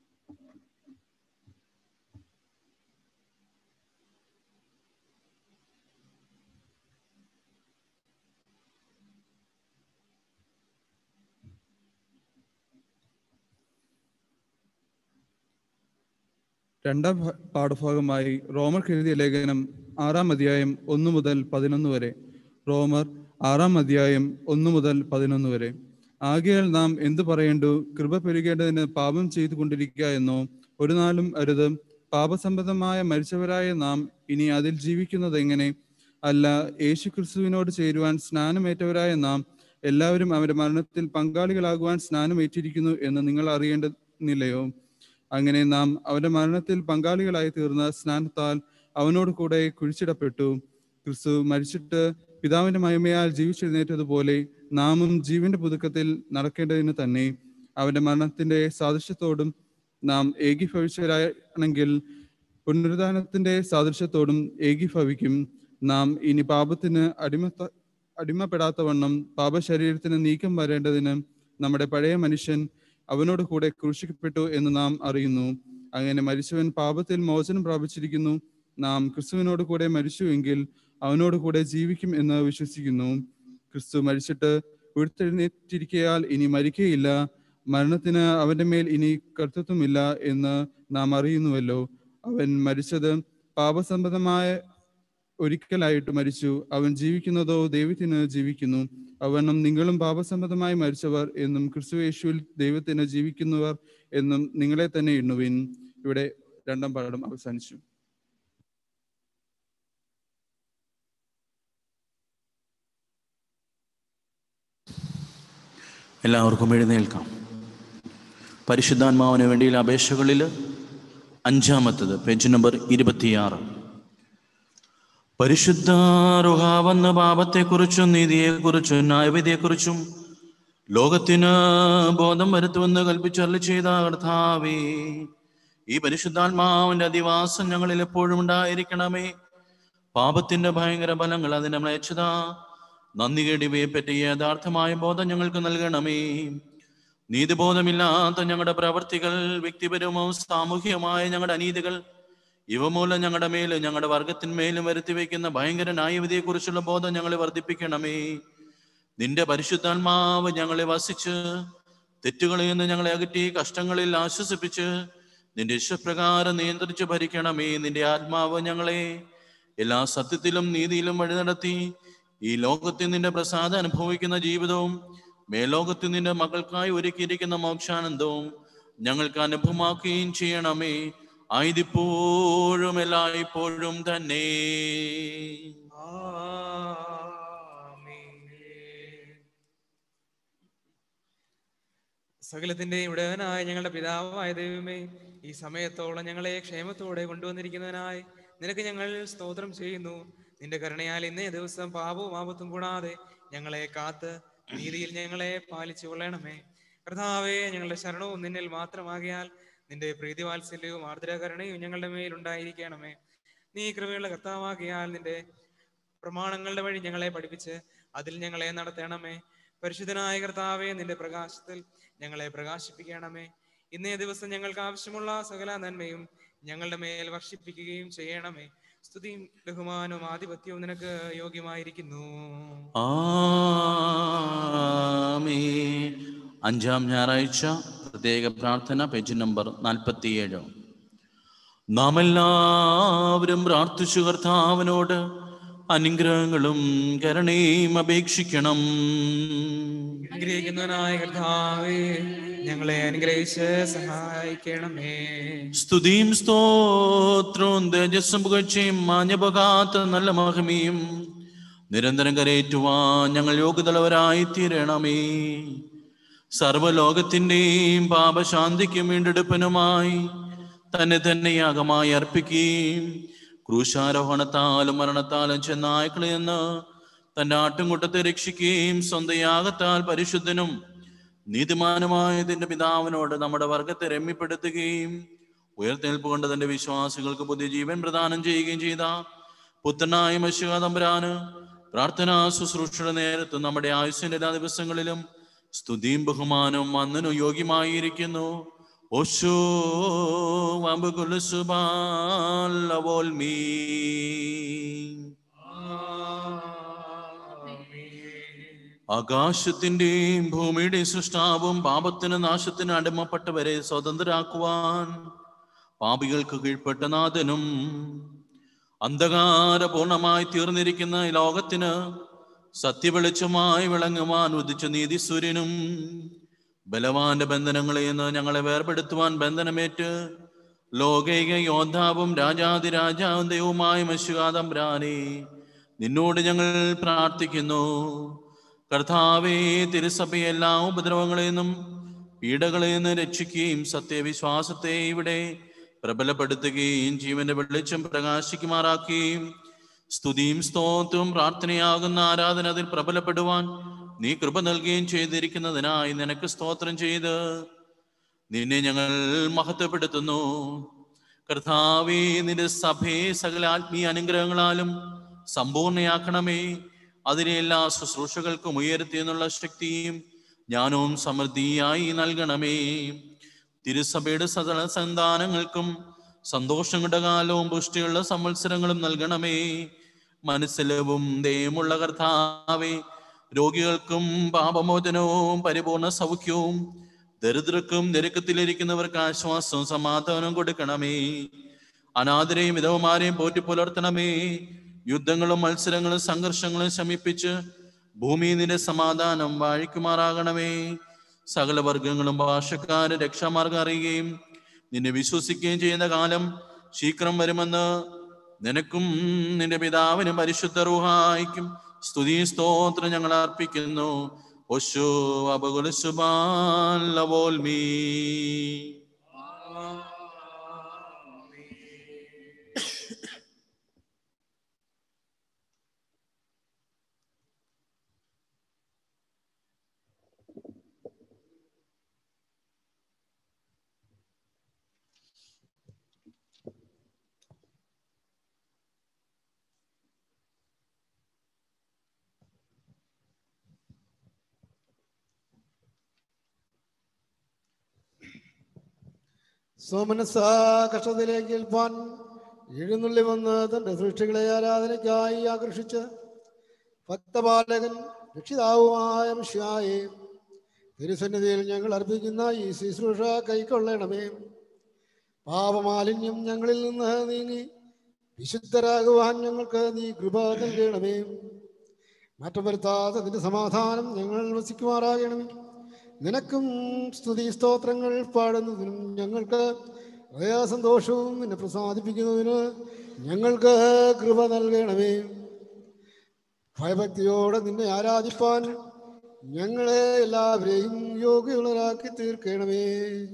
Speaker 7: രണ്ടാം ഭ- പാഠഭാഗമായി റോമർക്ക് എഴുതിയ ലേഖനം ആറാം അധ്യായം ഒന്ന് മുതൽ പതിനൊന്ന് വരെ റോമർ ആറാം അധ്യായം ഒന്ന് മുതൽ പതിനൊന്ന് വരെ ആകയാൽ നാം എന്തു പറയേണ്ടു കൃപ പെരുകേണ്ടതിന് പാപം ചെയ്തുകൊണ്ടിരിക്കുക എന്നോ ഒരു നാളും അരുത് പാപസംബന്ധമായ മരിച്ചവരായ നാം ഇനി അതിൽ ജീവിക്കുന്നത് എങ്ങനെ അല്ല യേശു ക്രിസ്തുവിനോട് ചേരുവാൻ സ്നാനമേറ്റവരായ നാം എല്ലാവരും അവന്റെ മരണത്തിൽ പങ്കാളികളാകുവാൻ സ്നാനമേറ്റിരിക്കുന്നു എന്ന് നിങ്ങൾ അറിയേണ്ടതില്ലയോ അങ്ങനെ നാം അവന്റെ മരണത്തിൽ പങ്കാളികളായി തീർന്ന സ്നാനത്താൽ അവനോട് കൂടെ കുഴിച്ചിടപ്പെട്ടു ക്രിസ്തു മരിച്ചിട്ട് പിതാവിന്റെ മഹിമയാൽ ജീവിച്ചെഴുന്നേറ്റതുപോലെ നാമും ജീവന്റെ പുതുക്കത്തിൽ നടക്കേണ്ടതിന് തന്നെ അവന്റെ മരണത്തിന്റെ സാദൃശ്യത്തോടും നാം ഏകീഭവിച്ചവരാണെങ്കിൽ പുനരുദ്ധാനത്തിന്റെ സാദൃശ്യത്തോടും ഏകീഭവിക്കും നാം ഇനി പാപത്തിന് അടിമത്ത അടിമപ്പെടാത്തവണ്ണം പാപശരീരത്തിന് നീക്കം വരേണ്ടതിന് നമ്മുടെ പഴയ മനുഷ്യൻ അവനോട് കൂടെ ക്രൂശിക്കപ്പെട്ടു എന്ന് നാം അറിയുന്നു അങ്ങനെ മരിച്ചവൻ പാപത്തിൽ മോചനം പ്രാപിച്ചിരിക്കുന്നു നാം ക്രിസ്തുവിനോട് കൂടെ മരിച്ചുവെങ്കിൽ അവനോട് കൂടെ ജീവിക്കും എന്ന് വിശ്വസിക്കുന്നു ക്രിസ്തു മരിച്ചിട്ട് ഉയർത്തെഴുന്നേറ്റിരിക്കയാൽ ഇനി മരിക്കുകയില്ല മരണത്തിന് അവന്റെ മേൽ ഇനി കർത്തൃത്വമില്ല എന്ന് നാം അറിയുന്നുവല്ലോ അവൻ മരിച്ചത് പാപസംബന്ധമായ ഒരിക്കലായിട്ട് മരിച്ചു അവൻ ജീവിക്കുന്നതോ ദൈവത്തിന് ജീവിക്കുന്നു അവനും നിങ്ങളും പാപസംബന്ധമായി മരിച്ചവർ എന്നും ക്രിസ്തു യേശുവിൽ ദൈവത്തിന് ജീവിക്കുന്നവർ എന്നും നിങ്ങളെ തന്നെ എണ്ണുവിൻ ഇവിടെ രണ്ടാം പാഠം അവസാനിച്ചു
Speaker 2: എല്ലാവർക്കും എഴുന്നേൽക്കാം പരിശുദ്ധാത്മാവിന് വേണ്ടിയുള്ള അപേക്ഷകളിൽ അഞ്ചാമത്തത് പേജ് നമ്പർ ഇരുപത്തിയാറ് പരിശുദ്ധ റുഹാവെന്ന പാപത്തെക്കുറിച്ചും നീതിയെക്കുറിച്ചും ന്യായവിധിയെക്കുറിച്ചും ലോകത്തിന് ബോധം വരുത്തുമെന്ന് കൽപ്പിച്ചരളി ചെയ്ത കർത്താവേ ഈ പരിശുദ്ധാത്മാവിന്റെ അധിവാസം ഞങ്ങളിൽ എപ്പോഴും ഉണ്ടായിരിക്കണമേ പാപത്തിന്റെ ഭയങ്കര ഫലങ്ങൾ അതിന്റെ മ്ലേച്ഛത നന്ദി കേടിവയെ പറ്റി യഥാർത്ഥമായ ബോധം ഞങ്ങൾക്ക് നൽകണമേ നീതിബോധമില്ലാത്ത ഞങ്ങളുടെ പ്രവർത്തികൾ വ്യക്തിപരവും സാമൂഹികമായ ഞങ്ങളുടെ അനീതികൾ ഇവ മൂലം ഞങ്ങളുടെ മേലും ഞങ്ങളുടെ വർഗത്തിന്മേലും വരുത്തി വയ്ക്കുന്ന ഭയങ്കര ന്യായവിധിയെക്കുറിച്ചുള്ള ബോധം ഞങ്ങളെ വർദ്ധിപ്പിക്കണമേ നിന്റെ പരിശുദ്ധാത്മാവ് ഞങ്ങളെ വസിച്ച് തെറ്റുകളിൽ നിന്ന് ഞങ്ങളെ അകറ്റി കഷ്ടങ്ങളിൽ ആശ്വസിപ്പിച്ച് നിന്റെ ഇഷ്ടപ്രകാരം നിയന്ത്രിച്ച് ഭരിക്കണമേ നിന്റെ ആത്മാവ് ഞങ്ങളെ എല്ലാ സത്യത്തിലും നീതിയിലും വഴി നടത്തി ഈ ലോകത്തിൽ നിന്റെ പ്രസാദം അനുഭവിക്കുന്ന ജീവിതവും മേലോകത്തിൽ നിന്റെ മക്കൾക്കായി ഒരുക്കിയിരിക്കുന്ന മോക്ഷാനന്ദവും ഞങ്ങൾക്ക് അനുഭവമാക്കുകയും ചെയ്യണമേ ആയതിപ്പോഴും എല്ലായ്പ്പോഴും തന്നെ
Speaker 4: സകലത്തിന്റെയും ഉടയവനായ ഞങ്ങളുടെ പിതാവായ ദൈവമേ ഈ സമയത്തോളം ഞങ്ങളെ ക്ഷേമത്തോടെ കൊണ്ടുവന്നിരിക്കുന്നതിനായി നിനക്ക് ഞങ്ങൾ സ്തോത്രം ചെയ്യുന്നു നിന്റെ കരുണയാൽ ഇന്നേ ദിവസം പാപവും ആപത്തും കൂടാതെ ഞങ്ങളെ കാത്ത് നീതിയിൽ ഞങ്ങളെ പാലിച്ചു കൊള്ളണമേ കർത്താവേ ഞങ്ങളുടെ ശരണവും നിന്നിൽ മാത്രമാകിയാൽ നിന്റെ പ്രീതിവാത്സല്യവും ആർദ്രകരുണയും ഞങ്ങളുടെ മേൽ ഉണ്ടായിരിക്കണമേ നീ കൃപയുള്ള കർത്താവാകിയാൽ നിന്റെ പ്രമാണങ്ങളുടെ വഴി ഞങ്ങളെ പഠിപ്പിച്ച് അതിൽ ഞങ്ങളെ നടത്തണമേ പരിശുദ്ധനായ കർത്താവെ നിന്റെ പ്രകാശത്തിൽ ഞങ്ങളെ പ്രകാശിപ്പിക്കണമേ ഇന്നേ ദിവസം ഞങ്ങൾക്ക് ആവശ്യമുള്ള സകല നന്മയും ഞങ്ങളുടെ മേൽ വർഷിപ്പിക്കുകയും ചെയ്യണമേ സ്തുതിയും ബഹുമാനവും ആധിപത്യവും നിനക്ക് യോഗ്യമായിരിക്കുന്നു
Speaker 2: ആമേ അഞ്ചാം ഞായറാഴ്ച പ്രത്യേക പ്രാർത്ഥന പേജ് നമ്പർ നാൽപ്പത്തിയേഴ് നാം എല്ലാവരും പ്രാർത്ഥിച്ചു കർത്താവിനോട് അനുഗ്രഹങ്ങളും കരുണയും അപേക്ഷിക്കണം
Speaker 4: അനുഗ്രഹിക്കുന്നവനായ കർത്താവേ ഞങ്ങളെ അനുഗ്രഹിച്ച് സഹായിക്കണമേ
Speaker 2: സ്തുതിയും സ്തോത്രവും തേജസ്സും പുകഴ്ചയും മാഞ്ഞപോകാത്ത നല്ല മഹിമയും നിരന്തരം കരയേറ്റുവാൻ ഞങ്ങൾ യോഗ്യതലവരായി തീരണമേ സർവലോകത്തിൻ്റെയും പാപശാന്തിക്കും വീണ്ടെടുപ്പിനുമായി തന്നെ തന്നെ യാഗമായി അർപ്പിക്കുകയും ക്രൂശാരോഹണത്താലും മരണത്താലും ചെന്നായ്ക്കളിൽ നിന്ന് തന്റെ ആട്ടുംകൂട്ടത്തെ രക്ഷിക്കുകയും സ്വന്തം യാഗത്താൽ പരിശുദ്ധനും നീതിമാനുമായ തന്റെ പിതാവിനോട് നമ്മുടെ വർഗത്തെ രമ്യപ്പെടുത്തുകയും ഉയർത്തെൽപ്പ് കൊണ്ട് തന്റെ വിശ്വാസികൾക്ക് പുതിയ ജീവൻ പ്രദാനം ചെയ്യുകയും ചെയ്ത പുത്രനായ മശുകാതമ്പരാന് പ്രാർത്ഥനാ ശുശ്രൂഷയുടെ നേരത്ത് നമ്മുടെ ആയുസ്സിന്റെ എല്ലാ ദിവസങ്ങളിലും സ്തുതിയും ബഹുമാനവും അന്നിനു യോഗ്യമായിരിക്കുന്നു ഓശോ മീ ആകാശത്തിന്റെയും ഭൂമിയുടെയും സൃഷ്ടാവും പാപത്തിന് നാശത്തിന് അടിമപ്പെട്ടവരെ സ്വതന്ത്രരാക്കുവാൻ പാപികൾക്ക് കീഴ്പ്പെട്ട നാഥനും അന്ധകാരപൂർണമായി തീർന്നിരിക്കുന്ന ഈ ലോകത്തിന് സത്യവെളിച്ചമായി വിളങ്ങുവാൻ ഉദിച്ച നീതിസൂര്യനും ബലവാന്റെ ബന്ധനങ്ങളിൽ നിന്ന് ഞങ്ങളെ വേർപെടുത്തുവാൻ ബന്ധനമേറ്റ് ലോകൈക യോദ്ധാവും രാജാതിരാജാവും ദൈവവുമായ മശുകാതംബ്രാനെ നിന്നോട് ഞങ്ങൾ പ്രാർത്ഥിക്കുന്നു കർത്താവേ തിരുസഭയെ എല്ലാ ഉപദ്രവങ്ങളിൽ നിന്നും പീഡകളിൽ നിന്ന് രക്ഷിക്കുകയും സത്യവിശ്വാസത്തെ ഇവിടെ പ്രബലപ്പെടുത്തുകയും ജീവന്റെ വെളിച്ചം പ്രകാശിക്കുമാറാക്കുകയും സ്തുതിയും സ്തോത്രവും പ്രാർത്ഥനയാകുന്ന ആരാധന അതിൽ പ്രബലപ്പെടുവാൻ നീ കൃപ നൽകുകയും ചെയ്തിരിക്കുന്നതിനായി നിനക്ക് സ്തോത്രം ചെയ്ത് നിന്നെ ഞങ്ങൾ മഹത്വപ്പെടുത്തുന്നു കർത്താവേ നിന്റെ സഭയെ സകല ആത്മീയ അനുഗ്രഹങ്ങളാലും സമ്പൂർണയാക്കണമേ അതിനെ എല്ലാ ശുശ്രൂഷകൾക്കും ഉയർത്തി എന്നുള്ള ശക്തിയും ജ്ഞാനവും സമൃദ്ധിയായി നൽകണമേ തിരുസഭയുടെ സകല സന്താനങ്ങൾക്കും സന്തോഷങ്ങളുടെ കാലവും പുഷ്ടിയുള്ള സംവത്സരങ്ങളും നൽകണമേ മനസ്സിലവും ദയമുള്ള കർത്താവേ രോഗികൾക്കും പാപമോചനവും പരിപൂർണ സൗഖ്യവും ദരിദ്രർക്കും ഞെരുക്കത്തിലിരിക്കുന്നവർക്ക് ആശ്വാസവും സമാധാനവും കൊടുക്കണമേ അനാഥരെയും വിധവമാരെയും പോറ്റി പുലർത്തണമേ യുദ്ധങ്ങളും മത്സരങ്ങളും സംഘർഷങ്ങളും ശമിപ്പിച്ച് ഭൂമി നിന്റെ സമാധാനം വാഴിക്കുമാറാകണമേ സകല വർഗങ്ങളും ഭാഷക്കാര് രക്ഷാമാർഗം അറിയുകയും നിന്നെ വിശ്വസിക്കുകയും ചെയ്യുന്ന കാലം ശീഘ്രം വരുമെന്ന് നിനക്കും നിന്റെ പിതാവിനും പരിശുദ്ധ റൂഹായിക്കും സ്തുതി സ്തോത്രം ഞങ്ങൾ അർപ്പിക്കുന്നു ഒശോ അപകുല മീ
Speaker 8: സോമനസ കഷ്ടത്തിലേക്ക് ഏൽപ്പാൻ എഴുന്നള്ളി വന്ന് തന്റെ സൃഷ്ടികളെ ആരാധനയ്ക്കായി ആകർഷിച്ച് ഭക്തപാലകൻ രക്ഷിതാവുമായ മിഷ്യായെ തിരുസന്നിധിയിൽ ഞങ്ങൾ അർപ്പിക്കുന്ന ഈ ശുശ്രൂഷ കൈക്കൊള്ളണമേ പാപമാലിന്യം ഞങ്ങളിൽ നിന്ന് നീങ്ങി വിശുദ്ധരാകുവാൻ ഞങ്ങൾക്ക് നീ കൃപ നൽകണമേ മാറ്റം വരുത്താതെ നിന്റെ സമാധാനം ഞങ്ങൾ വസിക്കുമാറാകണമേ നിനക്കും സ്തുതി സ്തോത്രങ്ങൾ പാടുന്നതിനും ഞങ്ങൾക്ക് ഹൃദയസന്തോഷവും നിന്നെ പ്രസാദിപ്പിക്കുന്നതിന് ഞങ്ങൾക്ക് കൃപ നൽകണമേ ഭയഭക്തിയോടെ നിന്നെ ആരാധിപ്പാൻ ഞങ്ങളെ എല്ലാവരെയും യോഗ്യമുള്ളവരാക്കി തീർക്കണമേ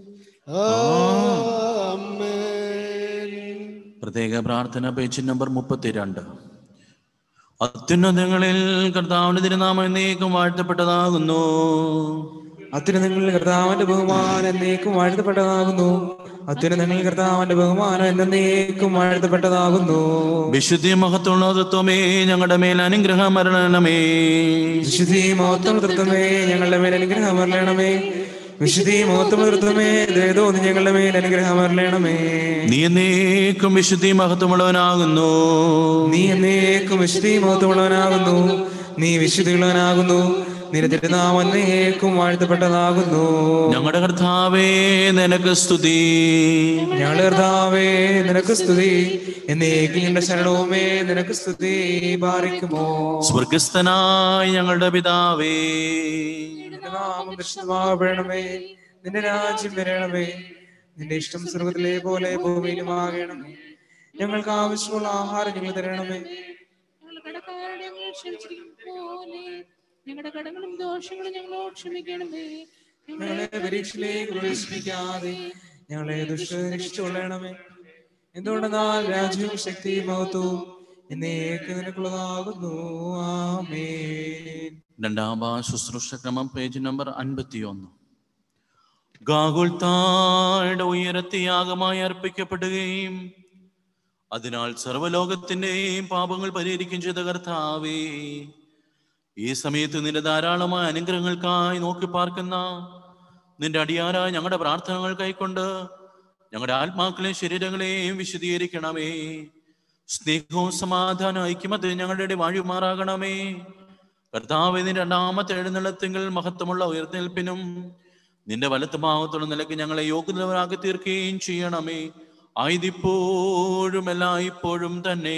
Speaker 8: ആമേൻ
Speaker 2: പ്രത്യേക പ്രാർത്ഥന പേജ് നമ്പർ മുപ്പത്തിരണ്ട് അത്യുന്നതങ്ങളിൽ കർത്താവിന്റെ തിരുനാമം എന്നേക്കും വാഴ്ത്തപ്പെട്ടതാകുന്നു
Speaker 4: അത്യുന്നതങ്ങളിൽ കർത്താവിന്റെ ബഹുമാനം എന്നേക്കും വാഴ്ത്തപ്പെട്ടതാകുന്നു അത്യുന്നതങ്ങളിൽ കർത്താവിന്റെ ബഹുമാനം എന്നേക്കും വാഴ്ത്തപ്പെട്ടതാകുന്നു
Speaker 2: വിശുദ്ധി മഹത്തുള്ള തത്വമേ ഞങ്ങളുടെ മേൽ അനുഗ്രഹം മരണമേ
Speaker 4: വിശുദ്ധി മഹത്വം തൃത്വമേ ഞങ്ങളുടെ മേൽ അനുഗ്രഹം വരണമേ വിശുദ്ധി മോത്തമൃത്വമേ ദയതോ നീ ഞങ്ങളുടെ മേൽ അനുഗ്രഹം അരളയണമേ
Speaker 2: നീ എന്നേക്കും വിശുദ്ധി മഹത്വമുള്ളവനാകുന്നു
Speaker 4: നീ എന്നേക്കും വിശുദ്ധി മോത്തമുള്ളവനാകുന്നു നീ വിശുദ്ധിയുള്ളവനാകുന്നു നിന്റെ തിരുനാമം എന്നേക്കും വാഴ്ത്തപ്പെട്ടതാകുന്നു
Speaker 2: ഞങ്ങളുടെ കർത്താവേ നിനക്ക് സ്തുതി
Speaker 4: ഞങ്ങളുടെ കർത്താവേ നിനക്ക് സ്തുതി എന്നേക്കും ഞങ്ങളുടെ ശരണവുമേ നിനക്ക് സ്തുതി പാറിക്കുമോ
Speaker 2: സ്വർഗസ്ഥനായ ഞങ്ങളുടെ പിതാവേ
Speaker 4: നിന്റെ നാമം ദർശനമാകണമേ നിന്റെ രാജ്യം വരണമേ നിന്റെ ഇഷ്ടം സ്വർഗത്തിലെ പോലെ ഭൂമിയിലും ആകണമേ ഞങ്ങൾക്ക് ആവശ്യമുള്ള ആഹാരം ഞങ്ങൾ തരണമേ
Speaker 5: ഞങ്ങൾ കടക്കാരുടെ ഞങ്ങൾ ക്ഷമിച്ചിരിക്കും പോലെ ഞങ്ങളുടെ കടങ്ങളും ദോഷങ്ങളും ഞങ്ങളോട് ക്ഷമിക്കണമേ
Speaker 4: ഞങ്ങളെ പരീക്ഷയിലേക്ക് പ്രവേശിപ്പിക്കാതെ ഞങ്ങളെ ദുഷ്ടരക്ഷിച്ചുകൊള്ളണമേ എന്തുകൊണ്ടെന്നാൽ രാജ്യവും ശക്തിയും മഹത്വവും എന്നേക്ക് നിനക്കുള്ളതാകുന്നു ആമേൻ
Speaker 2: രണ്ടാം ഭാഷ ശുശ്രൂഷ ക്രമം പേജ് നമ്പർ അൻപത്തിയൊന്ന് ഗാഗുൽത്തായുടെ ഉയരത്തിയാകമായി അർപ്പിക്കപ്പെടുകയും അതിനാൽ സർവ്വലോകത്തിന്റെയും പാപങ്ങൾ പരിഹരിക്കുകയും ചെയ്ത കർത്താവേ ഈ സമയത്ത് നിന്റെ ധാരാളമായ അനുഗ്രഹങ്ങൾക്കായി നോക്കി പാർക്കുന്ന നിന്റെ അടിയാരായ ഞങ്ങളുടെ പ്രാർത്ഥനകൾ കൈക്കൊണ്ട് ഞങ്ങളുടെ ആത്മാക്കളെയും ശരീരങ്ങളെയും വിശദീകരിക്കണമേ സ്നേഹവും സമാധാനം ഐക്യമത് ഞങ്ങളുടെ ഇടയിൽ വാഴുമാറാകണമേ കർത്താവിന്റെ രണ്ടാമത്തെ എഴുന്നള്ളത്തെങ്കിൽ മഹത്വമുള്ള ഉയർത്തേൽപ്പിനും നിന്റെ വലത്ത് ഭാഗത്തുള്ള നിലയ്ക്ക് ഞങ്ങളെ യോഗ്യതരാക്കി തീർക്കുകയും ചെയ്യണമേ ആയതിപ്പോഴും എല്ലായ്പ്പോഴും തന്നെ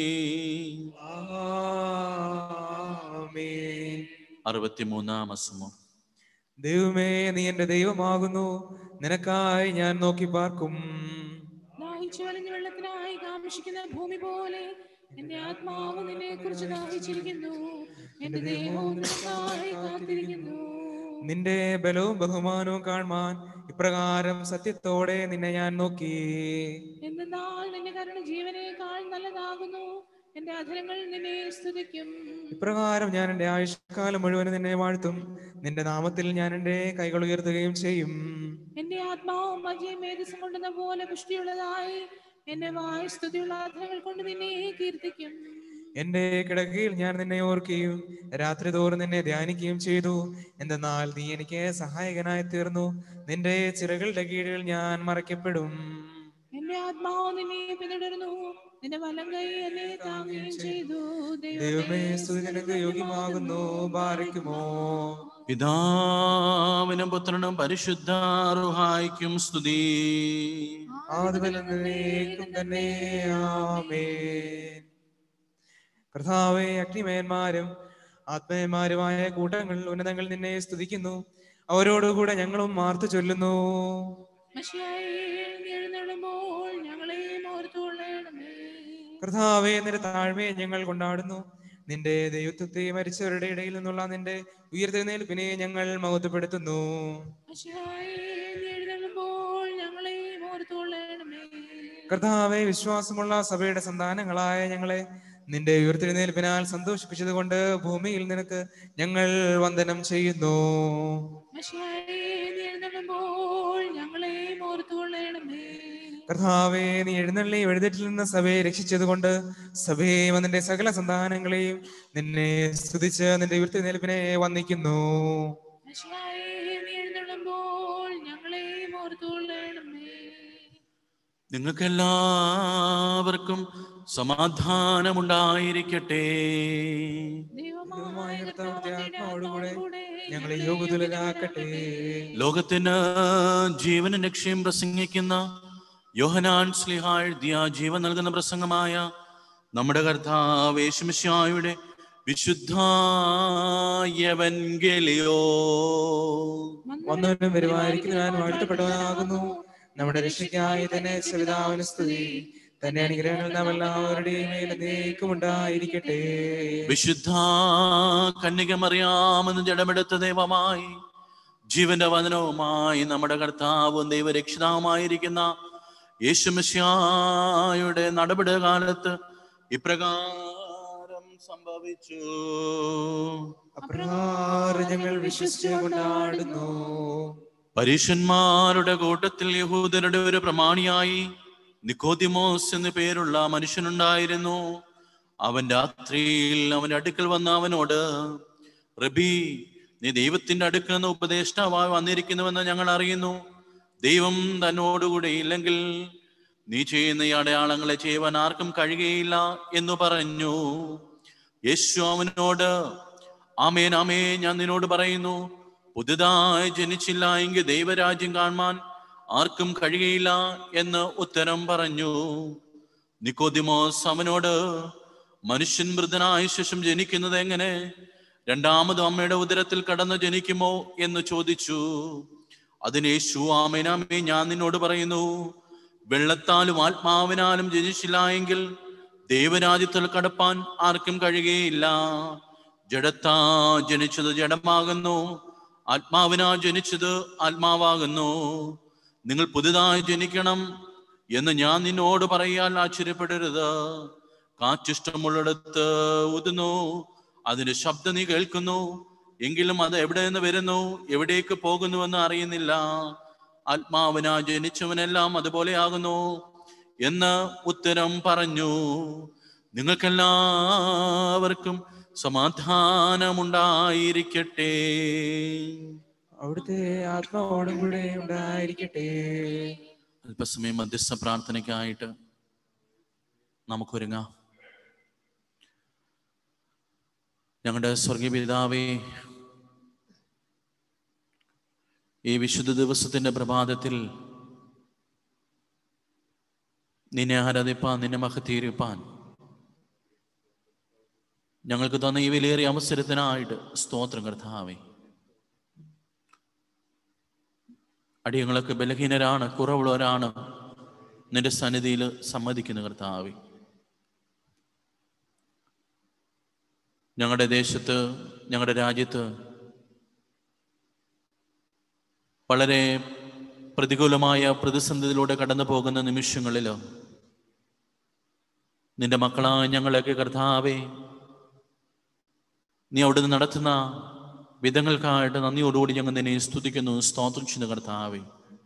Speaker 4: ആമേൻ
Speaker 2: അറുപത്തിമൂന്നാം അസുമോ
Speaker 4: ദൈവമേ നീ എന്റെ ദൈവമാകുന്നു നിനക്കായി ഞാൻ നോക്കി പാർക്കും
Speaker 5: ദാഹിച്ചു വലഞ്ഞ വെള്ളത്തിനായി കാമിഷിക്കുന്ന ഭൂമി പോലെ എന്റെ ആത്മാവ് നിന്നെ കുറിച്ച് ദാഹിച്ചിരിക്കുന്നു എന്റെ ദേഹവും നിനക്കായി കാത്തിരിക്കുന്നു
Speaker 4: നിന്റെ ബലവും ബഹുമാനവും കാണുവാൻ ഇപ്രകാരം സത്യത്തോടെ നിന്നെ ഞാൻ നോക്കി
Speaker 5: എന്നാൽ നിന്റെ കരുണ ജീവനേക്കാൾ നല്ലതാകുന്നു എന്റെ അധരങ്ങൾ നിന്നെ സ്തുതിക്കും
Speaker 4: ഇപ്രകാരം ഞാൻ എന്റെ ആയുഷ്കാലം മുഴുവൻ നിന്നെ വാഴ്ത്തും നിന്റെ നാമത്തിൽ ഞാൻ എന്റെ കൈകൾ ഉയർത്തുകയും ചെയ്യും
Speaker 5: എന്റെ ആത്മാവും മജയും മേധസ്സും കൊണ്ടുന്ന പോലെ പുഷ്ടിയുള്ളതായി എന്റെ വായു സ്തുതിയുള്ള അധരങ്ങൾ കൊണ്ട് നിന്നെ കീർത്തിക്കും
Speaker 4: എന്റെ കിടക്കയിൽ ഞാൻ നിന്നെ ഓർക്കുകയും രാത്രി തോറും നിന്നെ ധ്യാനിക്കുകയും ചെയ്തു എന്തെന്നാൽ നീ എനിക്ക് സഹായകനായി തീർന്നു നിന്റെ ചിറകളുടെ കീഴിൽ ഞാൻ മറയ്ക്കപ്പെടും
Speaker 5: എന്റെ ആത്മാവ് നിന്നെ പിന്തുടരുന്നു നിന്റെ വലം കൈ എന്നെ താങ്ങുകയും ചെയ്തു
Speaker 4: ദൈവമേ സ്തുതി നിനക്ക് യോഗ്യമാകുന്നു ബാധിക്കുമോ
Speaker 2: പിതാവിനും പുത്രനും പരിശുദ്ധ റുഹായിക്കും സ്തുതി
Speaker 4: ആദ്യബലനേക്കും തന്നെ ആമേൻ കർത്താവെ അഗ്നിമയന്മാരും ആത്മയന്മാരുമായ കൂട്ടങ്ങൾ ഉന്നതങ്ങൾ നിന്നെ സ്തുതിക്കുന്നു അവരോടുകൂടെ ഞങ്ങളും മാർത്തു ചൊല്ലുന്നു
Speaker 5: മഷിയായി നീ എഴുന്നള്ളുമ്പോൾ ഞങ്ങളെയും ഓർത്തുകൊള്ളണമേ
Speaker 4: കർത്താവെ നിന്റെ താഴ്മയെ ഞങ്ങൾ കൊണ്ടാടുന്നു നിന്റെ ദൈവത്വത്തെ മരിച്ചവരുടെ ഇടയിൽ നിന്നുള്ള നിന്റെ ഉയർത്തെഴുന്നേൽപ്പിനെ ഞങ്ങൾ മഹത്വപ്പെടുത്തുന്നു
Speaker 5: മഷിയായി നീ എഴുന്നള്ളുമ്പോൾ ഞങ്ങളെയും ഓർത്തുകൊള്ളണമേ
Speaker 4: കർത്താവെ വിശ്വാസമുള്ള സഭയുടെ സന്താനങ്ങളായ ഞങ്ങളെ നിന്റെ ഉയർത്തെഴുന്നേൽപ്പിനാൽ സന്തോഷിപ്പിച്ചതുകൊണ്ട് ഭൂമിയിൽ നിനക്ക് ഞങ്ങൾ വന്ദനം ചെയ്യുന്നു
Speaker 5: മഷിയായി നീ എഴുന്നള്ളുമ്പോൾ ഞങ്ങളെയും ഓർത്തുകൊള്ളണമേ
Speaker 4: കർത്താവെ നീ എഴുന്നള്ളി എഴുന്നേറ്റിൽ നിന്ന് സഭയെ രക്ഷിച്ചതുകൊണ്ട് സഭയെയും അതിന്റെ സകല സന്താനങ്ങളെയും നിന്നെ സ്തുതിച്ച് നിന്റെ ഉയർത്തെഴുന്നേൽപ്പിനെ വന്ദിക്കുന്നു
Speaker 5: മഷിയായി നീ എഴുന്നള്ളുമ്പോൾ ഞങ്ങളെയും ഓർത്തുകൊള്ളണമേ
Speaker 2: നിങ്ങൾക്കെല്ലാവർക്കും സമാധാനമുണ്ടായിരിക്കട്ടെ
Speaker 5: ദൈവമായ
Speaker 4: കർത്താവിന്റെ ആത്മാവോടുകൂടെ
Speaker 5: കൂടെ
Speaker 4: ഞങ്ങളെ യോഗ്യതുലരാക്കട്ടെ
Speaker 2: ലോകത്തിന് ജീവനും രക്ഷയും പ്രസംഗിക്കുന്ന യോഹനാൻ സ്ലിഹ എഴുതിയ ജീവൻ നൽകുന്ന പ്രസംഗമായ നമ്മുടെ കർത്താവ് യേശുമിശിഹായുടെ വിശുദ്ധായവൻഗലിയോ
Speaker 4: വന്നവനും വരുമായിരിക്കും ഞാൻ വാഴ്ത്തപ്പെട്ടവനാകുന്നു നമ്മുടെ രക്ഷയ്ക്കായി തന്നെ സവിതാവിന് സ്തുതി തന്റെ അനുഗ്രഹങ്ങൾ നാം എല്ലാവരുടെയും മേൽ നീക്കും ഉണ്ടായിരിക്കട്ടെ
Speaker 2: വിശുദ്ധ കന്യകമറിയാമെന്ന് ജഡമെടുത്ത ദൈവമായി ജീവന്റെ വചനവുമായി നമ്മുടെ കർത്താവും ദൈവരക്ഷിതാവുമായിരിക്കുന്ന യേശുമിശിഹായുടെ നടപടി കാലത്ത് ഇപ്രകാരം സംഭവിച്ചു
Speaker 4: അപ്രകാരം ഞങ്ങൾ വിശ്വസിച്ച് കൊണ്ടാടുന്നു
Speaker 2: പരീശന്മാരുടെ കൂട്ടത്തിൽ യഹൂദരുടെ ഒരു പ്രമാണിയായി നിക്കോദിമോസ് എന്നു പേരുള്ള മനുഷ്യനുണ്ടായിരുന്നു അവൻ രാത്രിയിൽ അവന്റെ അടുക്കൽ വന്ന അവനോട് റബി നീ ദൈവത്തിന്റെ അടുക്കൽ നിന്ന് ഉപദേഷ്ടാവായി വന്നിരിക്കുന്നുവെന്ന് ഞങ്ങൾ അറിയുന്നു ദൈവം തന്നോടുകൂടെ ഇല്ലെങ്കിൽ നീ ചെയ്യുന്ന ഈ അടയാളങ്ങളെ ചെയ്യുവാൻ ആർക്കും കഴിയുകയില്ല എന്ന് പറഞ്ഞു യേശു അവനോട് ആമേൻ ആമേ ഞാൻ നിന്നോട് പറയുന്നു പുതുതായി ജനിച്ചില്ല എങ്കിൽ ദൈവരാജ്യം കാണുവാൻ ആർക്കും കഴിയുകയില്ല എന്ന് ഉത്തരം പറഞ്ഞു നിക്കോദിമോസ് അവനോട് മനുഷ്യൻ മൃതനായ ശേഷം ജനിക്കുന്നത് എങ്ങനെ രണ്ടാമതും അമ്മയുടെ ഉദരത്തിൽ കടന്ന് ജനിക്കുമോ എന്ന് ചോദിച്ചു അതിന് യേശു ആമേനാമേ ഞാൻ നിന്നോട് പറയുന്നു വെള്ളത്താലും ആത്മാവിനാലും ജനിച്ചില്ല എങ്കിൽ ദൈവരാജ്യത്തിൽ കടപ്പാൻ ആർക്കും കഴിയുകയില്ല ജഡത്താ ജനിച്ചത് ജഡമാകുന്നു ആത്മാവിനാ ജനിച്ചത് ആത്മാവാകുന്നു നിങ്ങൾ പുതുതായി ജനിക്കണം എന്ന് ഞാൻ നിന്നോട് പറയാൻ ആശ്ചര്യപ്പെടരുത് കാറ്റിഷ്ടമുള്ളിടത്ത് ഊതുന്നു അതിന്റെ ശബ്ദം നീ കേൾക്കുന്നു എങ്കിലും അത് എവിടെ നിന്ന് വരുന്നു എവിടേക്ക് പോകുന്നുവെന്ന് അറിയുന്നില്ല ആത്മാവിനാ ജനിച്ചവനെല്ലാം അതുപോലെയാകുന്നു എന്ന് ഉത്തരം പറഞ്ഞു നിങ്ങൾക്കെല്ലാവർക്കും സമാധാനമുണ്ടായിരിക്കട്ടെ
Speaker 4: അവിടുത്തെ ആത്മാവോടും കൂടെ ഉണ്ടായിരിക്കട്ടെ
Speaker 2: അല്പസമയം മധ്യസ്ഥ പ്രാർത്ഥനയ്ക്കായിട്ട് നമുക്കൊരുങ്ങാം ഞങ്ങളുടെ സ്വർഗീയ പിതാവേ ഈ വിശുദ്ധ ദിവസത്തിന്റെ പ്രഭാതത്തിൽ നിന്നെ ആരാധിപ്പാൻ നിന്നെ മഹത്തീരിപ്പാൻ ഞങ്ങൾക്ക് തന്ന ഈ വിലയേറിയ അവസരത്തിനായിട്ട് സ്തോത്രം കർത്താവേ അടിയങ്ങളൊക്കെ ബലഹീനരാണ് കുറവുള്ളവരാണ് നിന്റെ സന്നിധിയിൽ സമ്മതിക്കുന്ന കർത്താവേ ഞങ്ങളുടെ ദേശത്ത് ഞങ്ങളുടെ രാജ്യത്ത് വളരെ പ്രതികൂലമായ പ്രതിസന്ധിയിലൂടെ കടന്നു പോകുന്ന നിമിഷങ്ങളിൽ നിന്റെ മക്കളായ ഞങ്ങളൊക്കെ കർത്താവേ നീ അവിടുന്ന് നടത്തുന്ന വിധങ്ങൾക്കായിട്ട് നന്ദിയോടുകൂടി ഞങ്ങൾ നിന്നെ സ്തുതിക്കുന്നു സ്തോത്രം ചെയ്യുന്ന കർത്താവേ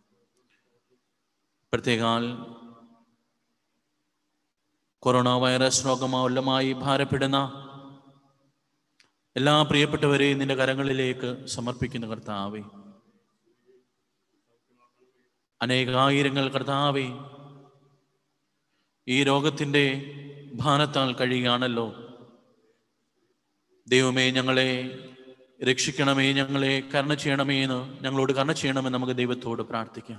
Speaker 2: പ്രത്യേകാൽ കൊറോണ വൈറസ് രോഗമൂലമായി ഭാരപ്പെടുന്ന എല്ലാ പ്രിയപ്പെട്ടവരെയും നിന്റെ കരങ്ങളിലേക്ക് സമർപ്പിക്കുന്ന കർത്താവേ അനേകായിരങ്ങൾ കർത്താവേ ഈ രോഗത്തിൻ്റെ ഭാരത്താൽ കഴിയുകയാണല്ലോ ദൈവമേ ഞങ്ങളെ രക്ഷിക്കണമേ ഞങ്ങളെ കരുണ ചെയ്യണമേ എന്ന് ഞങ്ങളോട് കരുണ ചെയ്യണമെന്ന് നമുക്ക് ദൈവത്തോട് പ്രാർത്ഥിക്കാം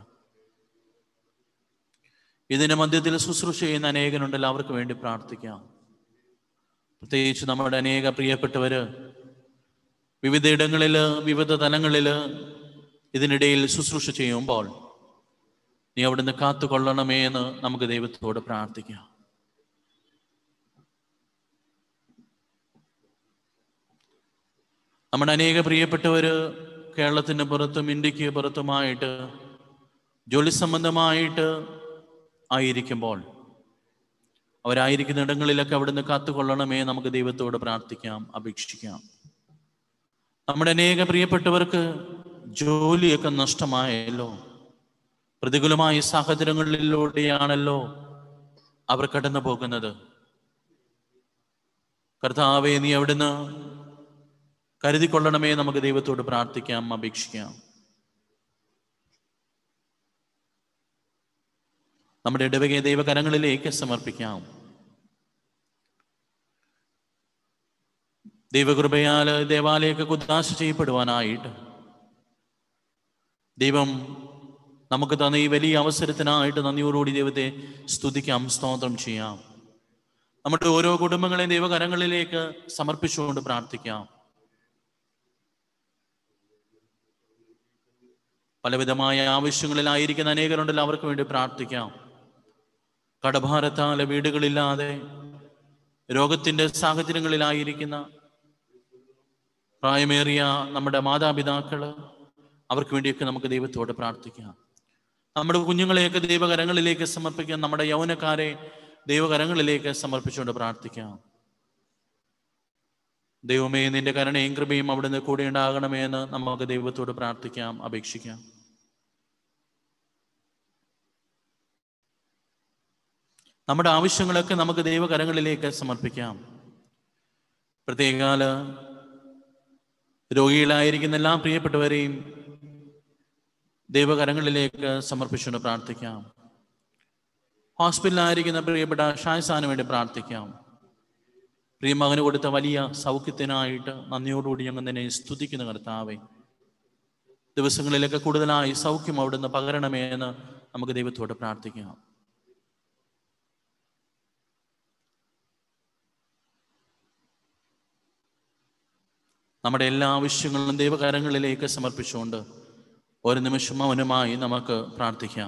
Speaker 2: ഇതിന്റെ മധ്യത്തിൽ ശുശ്രൂഷ ചെയ്യുന്ന അനേകനുണ്ടല്ലോ അവർക്ക് വേണ്ടി പ്രാർത്ഥിക്കാം പ്രത്യേകിച്ച് നമ്മുടെ അനേക പ്രിയപ്പെട്ടവര് വിവിധ ഇടങ്ങളിൽ വിവിധ തലങ്ങളിൽ ഇതിനിടയിൽ ശുശ്രൂഷ ചെയ്യുമ്പോൾ നീ അവിടുന്ന് കാത്തുകൊള്ളണമേ എന്ന് നമുക്ക് ദൈവത്തോട് പ്രാർത്ഥിക്കാം നമ്മുടെ അനേക പ്രിയപ്പെട്ടവര് കേരളത്തിന് പുറത്തും ഇന്ത്യക്ക് പുറത്തുമായിട്ട് ജോലി സംബന്ധമായിട്ട് ആയിരിക്കുമ്പോൾ അവരായിരിക്കുന്ന ഇടങ്ങളിലൊക്കെ അവിടുന്ന് കാത്തുകൊള്ളണമേ നമുക്ക് ദൈവത്തോട് പ്രാർത്ഥിക്കാം അപേക്ഷിക്കാം നമ്മുടെ അനേക പ്രിയപ്പെട്ടവർക്ക് ജോലിയൊക്കെ നഷ്ടമായല്ലോ പ്രതികൂലമായ സാഹചര്യങ്ങളിലൂടെയാണല്ലോ അവർ കടന്നു പോകുന്നത് കർത്താവെ നീ അവിടുന്ന് കരുതിക്കൊള്ളണമേ നമുക്ക് ദൈവത്തോട് പ്രാർത്ഥിക്കാം അപേക്ഷിക്കാം നമ്മുടെ ഇടവകയെ ദൈവകരങ്ങളിലേക്ക് സമർപ്പിക്കാം ദൈവകൃപയാൽ ദേവാലയൊക്കെ കുദ്ദാശ ചെയ്യപ്പെടുവാനായിട്ട് ദൈവം നമുക്ക് തന്ന ഈ വലിയ അവസരത്തിനായിട്ട് നന്ദിയോടുകൂടി ദൈവത്തെ സ്തുതിക്കാം സ്തോത്രം ചെയ്യാം നമ്മുടെ ഓരോ കുടുംബങ്ങളെയും ദൈവകരങ്ങളിലേക്ക് സമർപ്പിച്ചുകൊണ്ട് പ്രാർത്ഥിക്കാം പലവിധമായ ആവശ്യങ്ങളിലായിരിക്കുന്ന അനേകരുണ്ടല്ലോ അവർക്ക് വേണ്ടി പ്രാർത്ഥിക്കാം കടഭാരത്താലെ വീടുകളില്ലാതെ രോഗത്തിന്റെ സാഹചര്യങ്ങളിലായിരിക്കുന്ന പ്രായമേറിയ നമ്മുടെ മാതാപിതാക്കള് അവർക്ക് വേണ്ടിയൊക്കെ നമുക്ക് ദൈവത്തോട് പ്രാർത്ഥിക്കാം നമ്മുടെ കുഞ്ഞുങ്ങളെയൊക്കെ ദൈവകരങ്ങളിലേക്ക് സമർപ്പിക്കാം നമ്മുടെ യൗവനക്കാരെ ദൈവകരങ്ങളിലേക്ക് സമർപ്പിച്ചുകൊണ്ട് പ്രാർത്ഥിക്കാം ദൈവമേ നിന്റെ കരുണയും കൃപയും അവിടുന്ന് കൂടെ ഉണ്ടാകണമേ എന്ന് നമുക്ക് ദൈവത്തോട് പ്രാർത്ഥിക്കാം അപേക്ഷിക്കാം നമ്മുടെ ആവശ്യങ്ങളൊക്കെ നമുക്ക് ദൈവകരങ്ങളിലേക്ക് സമർപ്പിക്കാം പ്രത്യേകാല് രോഗികളായിരിക്കുന്ന എല്ലാ പ്രിയപ്പെട്ടവരെയും ദൈവകരങ്ങളിലേക്ക് സമർപ്പിച്ചുകൊണ്ട് പ്രാർത്ഥിക്കാം ഹോസ്പിറ്റലിലായിരിക്കുന്ന പ്രിയപ്പെട്ട ഷായ്സാന് വേണ്ടി പ്രാർത്ഥിക്കാം പ്രിയമകന് കൊടുത്ത വലിയ സൗഖ്യത്തിനായിട്ട് നന്ദിയോടുകൂടി ഞങ്ങൾ നിന്നെ സ്തുതിക്കുന്ന കർത്താവേ ദിവസങ്ങളിലൊക്കെ കൂടുതലായി സൗഖ്യം അവിടുന്ന് പകരണമേ എന്ന് നമുക്ക് ദൈവത്തോട് പ്രാർത്ഥിക്കാം നമ്മുടെ എല്ലാ ആവശ്യങ്ങളും ദൈവകരങ്ങളിലേക്ക് സമർപ്പിച്ചുകൊണ്ട് ഒരു നിമിഷം മൗനമായി നമുക്ക് പ്രാർത്ഥിക്കാം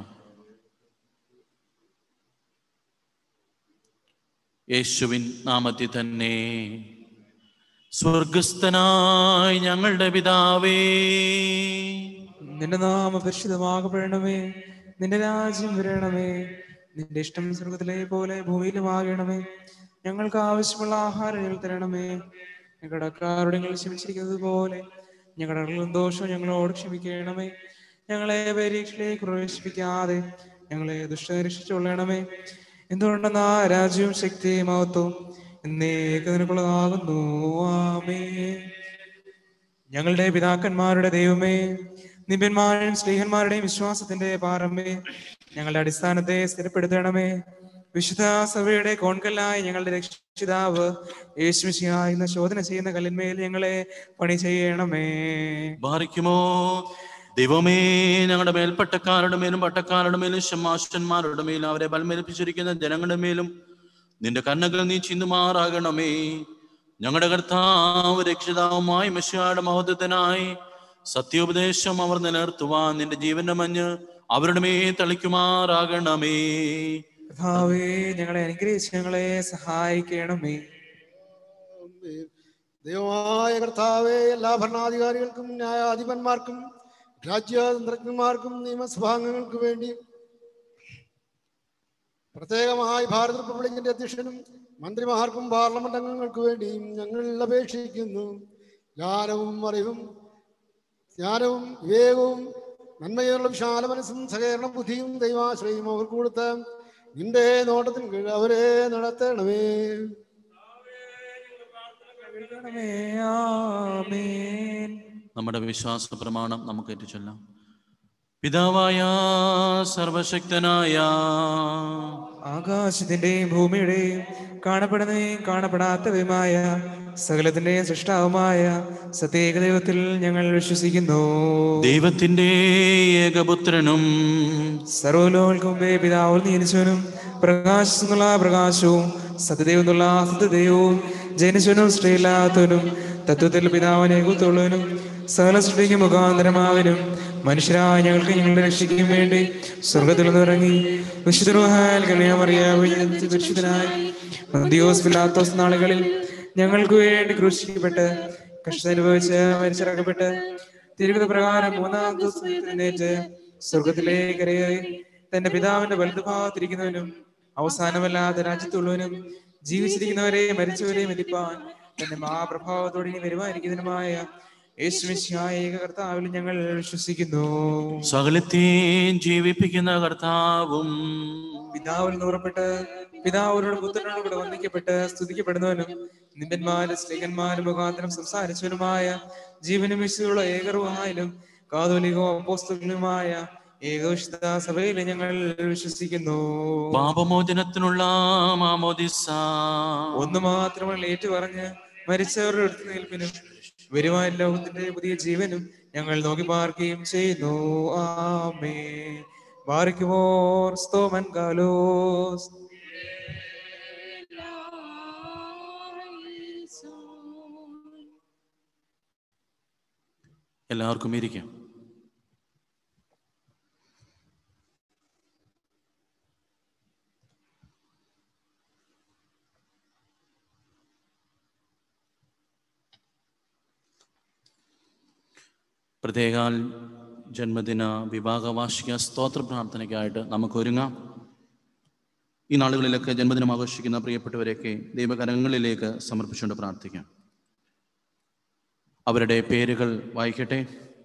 Speaker 2: യേശുവിൻ നാമത്തിൽ തന്നെ സ്വർഗസ്ഥനായി ഞങ്ങളുടെ പിതാവേ
Speaker 4: നിന്റെ നാമ പരിശുദ്ധമാകപ്പെടണമേ നിന്റെ രാജ്യം വരണമേ നിന്റെ ഇഷ്ടം സ്വർഗത്തിലെ പോലെ ഭൂമിയിലും ആകണമേ ഞങ്ങൾക്ക് ആവശ്യമുള്ള ആഹാരം ഞങ്ങൾ തരണമേ ഞങ്ങളുടെ അക്കാരോട് ഞങ്ങൾ ക്ഷമിച്ചിരിക്കുന്നത് പോലെ ഞങ്ങളുടെ അകലും ദോഷവും ഞങ്ങളോട് ക്ഷമിക്കണമേ ഞങ്ങളെ പരീക്ഷയിലേക്ക് പ്രവേശിപ്പിക്കാതെ ഞങ്ങളെ ദുഷ്ടരക്ഷിച്ചുകൊള്ളണമേ എന്തുകൊണ്ടെന്നാ രാജ്യവും ശക്തിയും മഹത്വവും എന്നേക്ക് നിനക്കുള്ളതാകുന്നു ആമേ ഞങ്ങളുടെ പിതാക്കന്മാരുടെ ദൈവമേ നിബന്മാരുടെയും സ്ത്രീഹന്മാരുടെയും വിശ്വാസത്തിന്റെ പാറമേ ഞങ്ങളുടെ അടിസ്ഥാനത്തെ സ്ഥിരപ്പെടുത്തണമേ വിശുദ്ധ സഭയുടെ കോൺകല്ലായി ഞങ്ങളുടെ രക്ഷിതാവ് യേശുമിശിയായി എന്ന ശോധന ചെയ്യുന്ന കല്ലിന്മേൽ ഞങ്ങളെ പണി ചെയ്യണമേ
Speaker 2: ബാധിക്കുമോ ദൈവമേ ഞങ്ങളുടെ മേൽ പട്ടക്കാരുടെ മേലും പട്ടക്കാരുടെ മേലും ശമാശന്മാരുടെ മേലും അവരെ ബലമേൽപ്പിച്ചിരിക്കുന്ന ജനങ്ങളുടെ മേലും നിന്റെ കണ്ണുകൾ നീ ചിന്തുമാറാകണമേ ഞങ്ങളുടെ കർത്താവ് രക്ഷിതാവുമായി മെസ്സിയുടെ മഹത്വത്തിനായി സത്യോപദേശം അവർ നിലനിർത്തുവാൻ നിന്റെ ജീവന്റെ മഞ്ഞ് അവരുടെ മേൽ തളിക്കുമാറാകണമേ
Speaker 4: കർത്താവേ ഞങ്ങളെ അനുഗ്രഹിച്ച് ഞങ്ങളെ സഹായിക്കണമേ
Speaker 8: ദൈവമായ കർത്താവെ എല്ലാ ഭരണാധികാരികൾക്കും ന്യായാധിപന്മാർക്കും രാജ്യതന്ത്രജ്ഞന്മാർക്കും നിയമസഭാംഗങ്ങൾക്ക് വേണ്ടി പ്രത്യേകമായി ഭാരത റിപ്പബ്ലിക്കിന്റെ അധ്യക്ഷനും മന്ത്രിമാർക്കും പാർലമെന്റ് അംഗങ്ങൾക്ക് വേണ്ടിയും ഞങ്ങൾ അപേക്ഷിക്കുന്നു ജ്ഞാനവും അറിവും ജ്ഞാനവും വിവേകവും നന്മയുള്ള വിശാല മനസ്സും സഹകരണ ബുദ്ധിയും ദൈവാശ്രയും അവർക്ക് കൊടുത്ത നിന്റെ നോട്ടത്തിന് കീഴ് അവരെ നടത്തണമേ
Speaker 4: കേൾക്കണമേ. ആമേൻ
Speaker 2: നമ്മുടെ വിശ്വാസ പ്രമാണം നമുക്ക് ഏറ്റുചൊല്ലാം പിതാവായ സർവശക്തനായ
Speaker 4: ആകാശത്തിന്റെയും ഭൂമിയുടെയും കാണപ്പെടുന്നതും കാണപ്പെടാത്തതുമായ സകലത്തിന്റെയും സൃഷ്ടാവുമായ സത്യേക ദൈവത്തിൽ ഞങ്ങൾ വിശ്വസിക്കുന്നു
Speaker 2: ദൈവത്തിന്റെ ഏകപുത്രനും
Speaker 4: സർവലോകൾക്ക് മുമ്പേ പിതാവ് നീനിച്ചവനും പ്രകാശിച്ചുള്ള പ്രകാശവും സത്യദൈവം എന്നുള്ള സത്യദൈവവും ജനിച്ചവനും സ്ത്രീയില്ലാത്തവനും തത്വത്തിൽ പിതാവിനെ കുത്തുള്ളവനും സകല സൃഷ്ടിക്ക് മുഖാന്തരമാവനും മനുഷ്യരായ ഞങ്ങൾക്ക് ഞങ്ങളുടെ രക്ഷിക്കും വേണ്ടി സ്വർഗത്തിൽ നിന്ന് ഇറങ്ങി വിശുദ്ധ കന്യാമറിയാവിനായി മന്ദിയോസ് പിലാത്തോസ് നാളുകളിൽ ഞങ്ങൾക്ക് വേണ്ടി ക്രൂശിക്കപ്പെട്ട് കഷ്ടം അനുഭവിച്ച് മരിച്ചിറക്കപ്പെട്ട് തിരുവിധ പ്രകാരം മൂന്നാം ദിവസം എഴുന്നേറ്റ് സ്വർഗത്തിലേക്ക് കരയേറി തന്റെ പിതാവിന്റെ വലതുഭാഗത്തിരിക്കുന്നവനും അവസാനമല്ലാത്ത രാജ്യത്തുള്ളവനും ജീവിച്ചിരിക്കുന്നവരെ മരിച്ചവരെ മരിപ്പാൻ തന്റെ മഹാപ്രഭാവത്തോടെ ഇനി വരുമാനിക്കുന്നതിനുമായ യേശുമിശിഹായ ഏക കർത്താവിൽ ഞങ്ങൾ വിശ്വസിക്കുന്നു
Speaker 2: സകലത്തെയും ജീവിപ്പിക്കുന്ന കർത്താവും
Speaker 4: പിതാവിൽ നൂറപ്പെട്ട് പിതാവിനോട് പുത്രനോട് കൂടെ വന്ദിക്കപ്പെട്ട് സ്തുതിക്കപ്പെടുന്നവനും നിന്ദന്മാരും സ്ത്രീകന്മാരും മുഖാന്തരം സംസാരിച്ചവനുമായ ജീവനും വിശുദ്ധുള്ള ഏകർവായാലും കാതോലികവും അപ്പോസ്തലുമായ ഏകോഷിത സഭയിൽ ഞങ്ങൾ വിശ്വസിക്കുന്നു
Speaker 2: പാപമോചനത്തിനുള്ള മാമോദിസ
Speaker 4: ഒന്ന് മാത്രമല്ല ഏറ്റു പറഞ്ഞ് മരിച്ചവരുടെ അടുത്ത് നിൽപ്പിനും വരുവാൻ ലോകത്തിന്റെ പുതിയ ജീവനും ഞങ്ങൾ നോക്കി പാർക്കുകയും ചെയ്യുന്നു ആമേ ബാറിക്കുമോർ സ്തോമൻ കാലോസ്
Speaker 2: എല്ലാവർക്കും ഇരിക്കാം പ്രത്യേകാൽ ജന്മദിന വിവാഹ വാർഷിക സ്തോത്ര പ്രാർത്ഥനയ്ക്കായിട്ട് നമുക്ക് ഒരുങ്ങാം ഈ നാളുകളിലൊക്കെ ജന്മദിനം ആഘോഷിക്കുന്ന പ്രിയപ്പെട്ടവരെയൊക്കെ ദൈവകരങ്ങളിലേക്ക് സമർപ്പിച്ചുകൊണ്ട് പ്രാർത്ഥിക്കാം അവരുടെ പേരുകൾ വായിക്കട്ടെ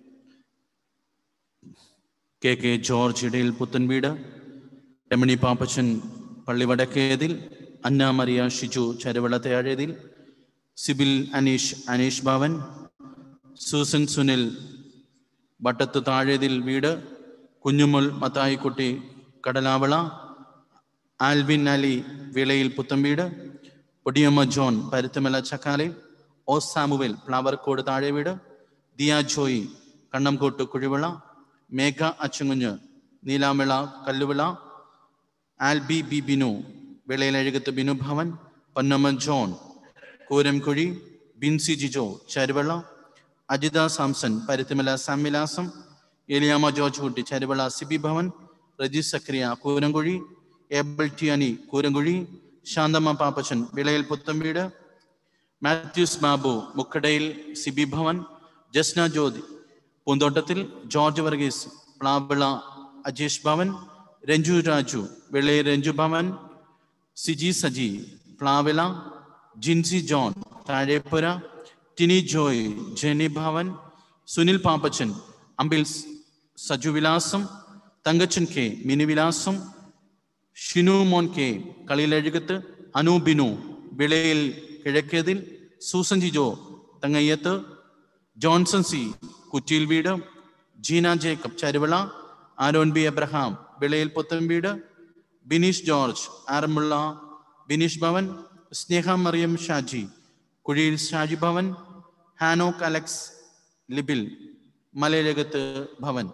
Speaker 2: കെ കെ ജോർജ് ഇടയിൽ പുത്തൻവീട് Ramani Pappachan Palli Vadakkethil Anna Mariya Shiju Charuvala Thazhethil Sibil Aneesh Aneesh Bhavan Susan Sunil Vattath Thazhethil Veedu Kunjumol Mathaikutty Kadalavala Alvin Ali Vilayil Puthenveedu Podiyamma John Paruthumala Chakkale O Samuel Plavarkode Thazhe Veedu Diya Joy Kannamkott Kuzhivila Megha Achukunju Neelamila Kalluvila Albi B Binu Vilayilazhikath Binu Bhavan Ponnamma John Kooramkuzhi Binsi Jijo Charuvala Ajitha Samson Paruthimala Samvilasam Eliyamma George Kutty Charuvala Sibi Bhavan Reji Sakhariya Kooramkuzhi Abel T അനി Kooramkuzhi Santhamma Pappachan Vilayil Puthenveedu Mathews Babu Mukkadayil Sibi Bhavan Jasna Jyothi Poonthottathil George Varghese Plavila Ajesh Bhavan Ranju Raju Vellayil Ranju Bhavan Siji Saji Plavila Jincy John Thazhepura Tini Joy Jeni Bhavan Sunil Pappachan Ambil Saju Vilasam Thankachan K Mini Vilasam Shinu Mon K Kaliyilazhikath Anu Binu Vilayil Kizhakkethil Susan Jijo Thangayyath Johnson C Kuttiyil Veedu Jeena Jacob Charuvila Aaron B Abraham Vilayil Puthen Veedu Bineesh George ആറന്മുള്ള Bineesh Bhavan Sneha Mariyam Shaji Kuzhiyil Shaji Bhavan Hanok Alex Libil Malayazhakath Bhavan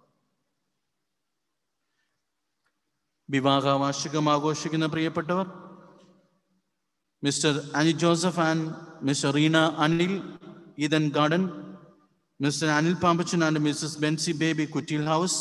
Speaker 2: വിവാഹ വാർഷികം ആഘോഷിക്കുന്ന പ്രിയപ്പെട്ടവർ Mr Ani Joseph and Mr Reena Anil Ethan garden Mr Anil Pambachan and Mrs Bensi Baby Kuttil house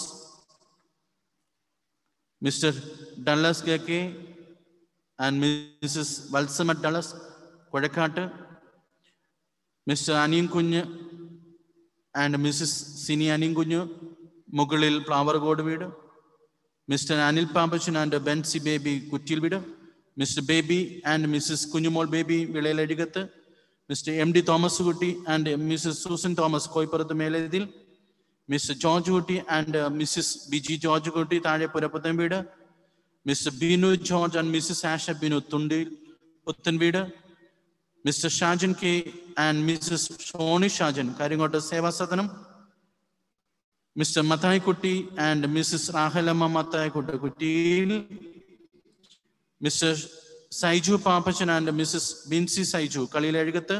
Speaker 2: Mr Dallas K K and Mrs Valsamma Dallas Kuzhakkattu Mr അനിയും കുഞ്ഞ് ആൻഡ് മിസ്സസ് സിനി അനിയും Kunju Mukalil flower Veedu Mr Anil Pambachan and Bensi Baby Kuttiyil Veedu Mr Baby and Mrs Kunjumol Baby വിളയിലഴികത്ത് mister M D Thomas Kutty and Mrs Susan Thomas Koyippurath Melethil Mr George Kutty and Mrs Biji George Kutty Thazhe Purapputhen Veedu Mr Binu George and Mrs Asha Binu Thundil Puthen Veedu Mr Shajan K and Mrs Shoni Shajan Karyangott Sevasadanam Mr Mathaikutty and Mrs Rahelamma Mathaikutty Kuttiyil Mr Saiju Pappachan and Mrs Binsi Saiju Kaliyilazhikath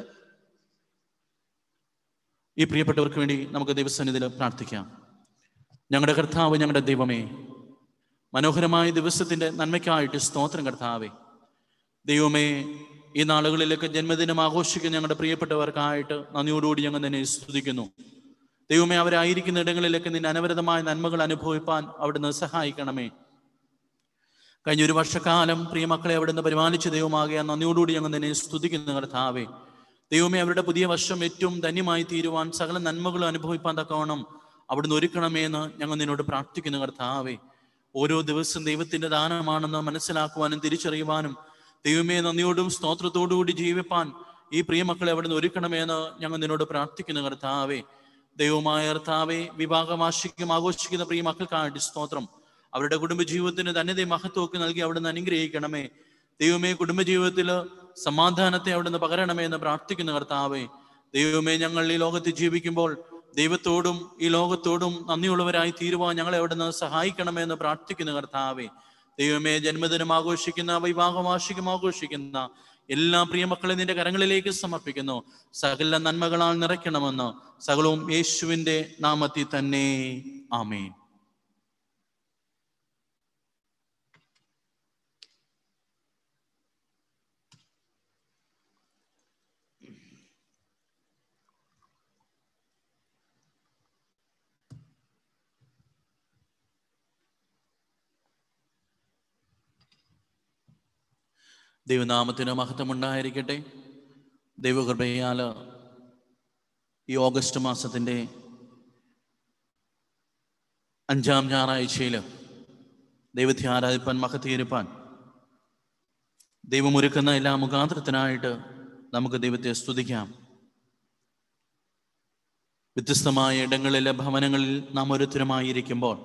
Speaker 2: ഈ പ്രിയപ്പെട്ടവർക്ക് വേണ്ടി നമുക്ക് ദൈവസന്നിധിയിൽ പ്രാർത്ഥിക്കാം ഞങ്ങളുടെ കർത്താവ് ഞങ്ങളുടെ ദൈവമേ മനോഹരമായ ദിവസത്തിന്റെ നന്മയ്ക്കായിട്ട് സ്തോത്രം കർത്താവേ ദൈവമേ ഈ നാളുകളിലൊക്കെ ജന്മദിനം ആഘോഷിക്കുന്ന ഞങ്ങളുടെ പ്രിയപ്പെട്ടവർക്കായിട്ട് നന്ദിയോടുകൂടി ഞങ്ങൾ നിന്നെ സ്തുതിക്കുന്നു ദൈവമേ അവരായിരിക്കുന്ന ഇടങ്ങളിലൊക്കെ നിന്റെ അനവരതമായ നന്മകൾ അനുഭവിപ്പാൻ അവിടുന്ന് സഹായിക്കണമേ കഴിഞ്ഞ ഒരു വർഷക്കാലം പ്രിയമക്കളെ അവിടുന്ന് പരിപാലിച്ച ദൈവമാകിയ നന്ദിയോടുകൂടി ഞങ്ങൾ നിന്നെ സ്തുതിക്കുന്നു കർത്താവേ ദൈവമേ അവരുടെ പുതിയ വർഷം ഏറ്റവും ധന്യമായി തീരുവാൻ സകല നന്മകളും അനുഭവിപ്പാൻ തക്കവണ്ണം അവിടുന്ന് ഒരുക്കണമേ എന്ന് ഞങ്ങൾ നിന്നോട് പ്രാർത്ഥിക്കുന്നു കർത്താവേ ഓരോ ദിവസം ദൈവത്തിന്റെ ദാനമാണെന്ന് മനസ്സിലാക്കുവാനും തിരിച്ചറിയുവാനും ദൈവമേ നന്ദിയോടും സ്തോത്രത്തോടും കൂടി ജീവിപ്പാൻ ഈ പ്രിയമക്കളെ അവിടുന്ന് ഒരുക്കണമേ എന്ന് ഞങ്ങൾ നിന്നോട് പ്രാർത്ഥിക്കുന്നു കർത്താവേ ദൈവമായ കർത്താവെ വിവാഹവാർഷികം ആഘോഷിക്കുന്ന പ്രിയ മക്കൾക്കായിട്ട് സ്തോത്രം അവരുടെ കുടുംബജീവിതത്തിന് ധന്യതയും മഹത്വമൊക്കെ നൽകി അവിടുന്ന് അനുഗ്രഹിക്കണമേ ദൈവമേ കുടുംബജീവിതത്തിൽ സമാധാനത്തെ അവിടുന്ന് പകരണമേ എന്ന് പ്രാർത്ഥിക്കുന്ന കർത്താവേ ദൈവമേ ഞങ്ങൾ ഈ ലോകത്ത് ജീവിക്കുമ്പോൾ ദൈവത്തോടും ഈ ലോകത്തോടും നന്ദിയുള്ളവരായി തീരുവാൻ ഞങ്ങളെ അവിടുന്ന് സഹായിക്കണമേ എന്ന് പ്രാർത്ഥിക്കുന്ന കർത്താവേ ദൈവമേ ജന്മദിനം ആഘോഷിക്കുന്ന വിവാഹവാർഷികം ആഘോഷിക്കുന്ന എല്ലാ പ്രിയമക്കളെ നിന്റെ കരങ്ങളിലേക്ക് സമർപ്പിക്കുന്നു സകല നന്മകളാൽ നിറയ്ക്കണമെന്ന് സകലവും യേശുവിന്റെ നാമത്തിൽ തന്നെ ആമേൻ ദൈവനാമത്തിന് മഹത്വം ഉണ്ടായിരിക്കട്ടെ ദൈവകൃപയാൽ ഈ ഓഗസ്റ്റ് മാസത്തിൻ്റെ അഞ്ചാം ഞായറാഴ്ചയിൽ ദൈവത്തെ ആരാധിപ്പാൻ മഹത്തീകരിപ്പാൻ ദൈവമൊരുക്കുന്ന എല്ലാ മുഖാന്തരത്തിനായിട്ട് നമുക്ക് ദൈവത്തെ സ്തുതിക്കാം വ്യത്യസ്തമായ ഇടങ്ങളിലെ ഭവനങ്ങളിൽ നാം ഓരോരുത്തരുമായിരിക്കുമ്പോൾ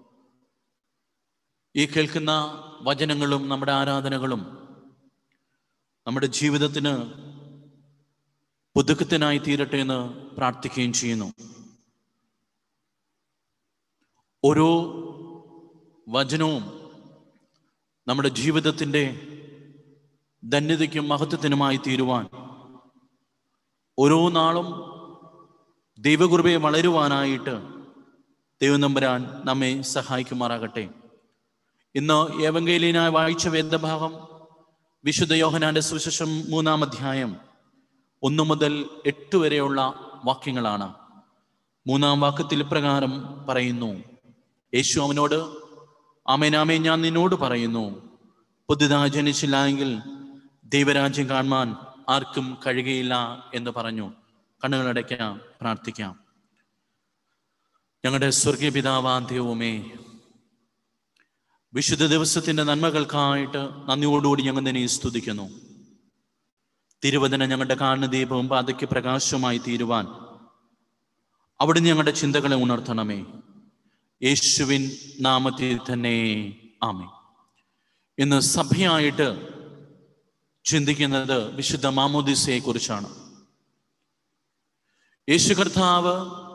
Speaker 2: ഈ കേൾക്കുന്ന വചനങ്ങളും നമ്മുടെ ആരാധനകളും നമ്മുടെ ജീവിതത്തിന് പുതുക്കത്തിനായി തീരട്ടെ എന്ന് പ്രാർത്ഥിക്കുകയും ചെയ്യുന്നു ഓരോ വചനവും നമ്മുടെ ജീവിതത്തിൻ്റെ ധന്യതയ്ക്കും മഹത്വത്തിനുമായി തീരുവാൻ ഓരോ നാളും ദൈവകൃപയെ വളരുവാനായിട്ട് ദൈവം നമ്പരാൻ നമ്മെ സഹായിക്കുമാറാകട്ടെ ഇന്ന് ഏവങ്കേലിനായി വായിച്ച വേദഭാഗം വിശുദ്ധ യോഹനാന്റെ സുവിശേഷം മൂന്നാം അധ്യായം ഒന്നു മുതൽ എട്ട് വരെയുള്ള വാക്യങ്ങളാണ് മൂന്നാം വാക്യത്തിൽ പ്രകാരം പറയുന്നു യേശു അവനോട് ആമേനാമേ ഞാൻ നിന്നോട് പറയുന്നു പുതുതായി ജനിച്ചില്ല എങ്കിൽ ദൈവരാജ്യം കാണുവാൻ ആർക്കും കഴിയുകയില്ല എന്ന് പറഞ്ഞു കണ്ണുകളടയ്ക്കാം പ്രാർത്ഥിക്കാം ഞങ്ങളുടെ സ്വർഗീയ പിതാവാൻ ദൈവമേ വിശുദ്ധ ദിവസത്തിന്റെ നന്മകൾക്കായിട്ട് നന്ദിയോടുകൂടി ഞങ്ങൾ നിന്നെ സ്തുതിക്കുന്നു തിരുവചന ഞങ്ങളുടെ കാണുന്ന ദീപവും പാതയ്ക്ക് പ്രകാശമായി തീരുവാൻ അവിടുന്ന് ഞങ്ങളുടെ ചിന്തകളെ ഉണർത്തണമേ യേശുവിൻ നാമത്തിൽ തന്നെ ആമേ ഇന്ന് സഭയായിട്ട് ചിന്തിക്കുന്നത് വിശുദ്ധ മാമോദിസയെ കുറിച്ചാണ് യേശു കർത്താവ്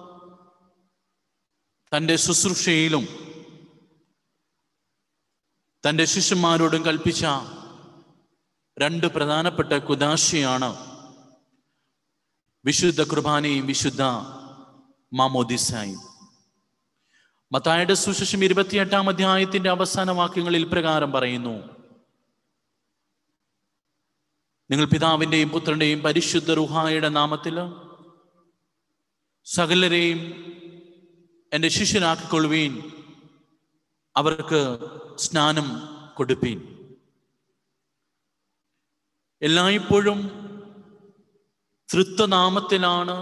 Speaker 2: തൻ്റെ ശുശ്രൂഷയിലും തൻ്റെ ശിഷ്യന്മാരോടും കൽപ്പിച്ച രണ്ട് പ്രധാനപ്പെട്ട കുദാശയാണ് വിശുദ്ധ കുർബാനയും വിശുദ്ധ മാമോദിസായും മത്തായുടെ സുശേഷം ഇരുപത്തിയെട്ടാം അധ്യായത്തിന്റെ അവസാന വാക്യങ്ങളിൽ പ്രകാരം പറയുന്നു നിങ്ങൾ പിതാവിന്റെയും പുത്രന്റെയും പരിശുദ്ധ റുഹായുടെ നാമത്തിൽ സകലരെയും എൻ്റെ ശിഷ്യനാക്കിക്കൊള്ളുവീൻ അവർക്ക് സ്നാനം കൊടുപ്പീൻ എല്ലായ്പ്പോഴും തൃത്വനാമത്തിലാണ്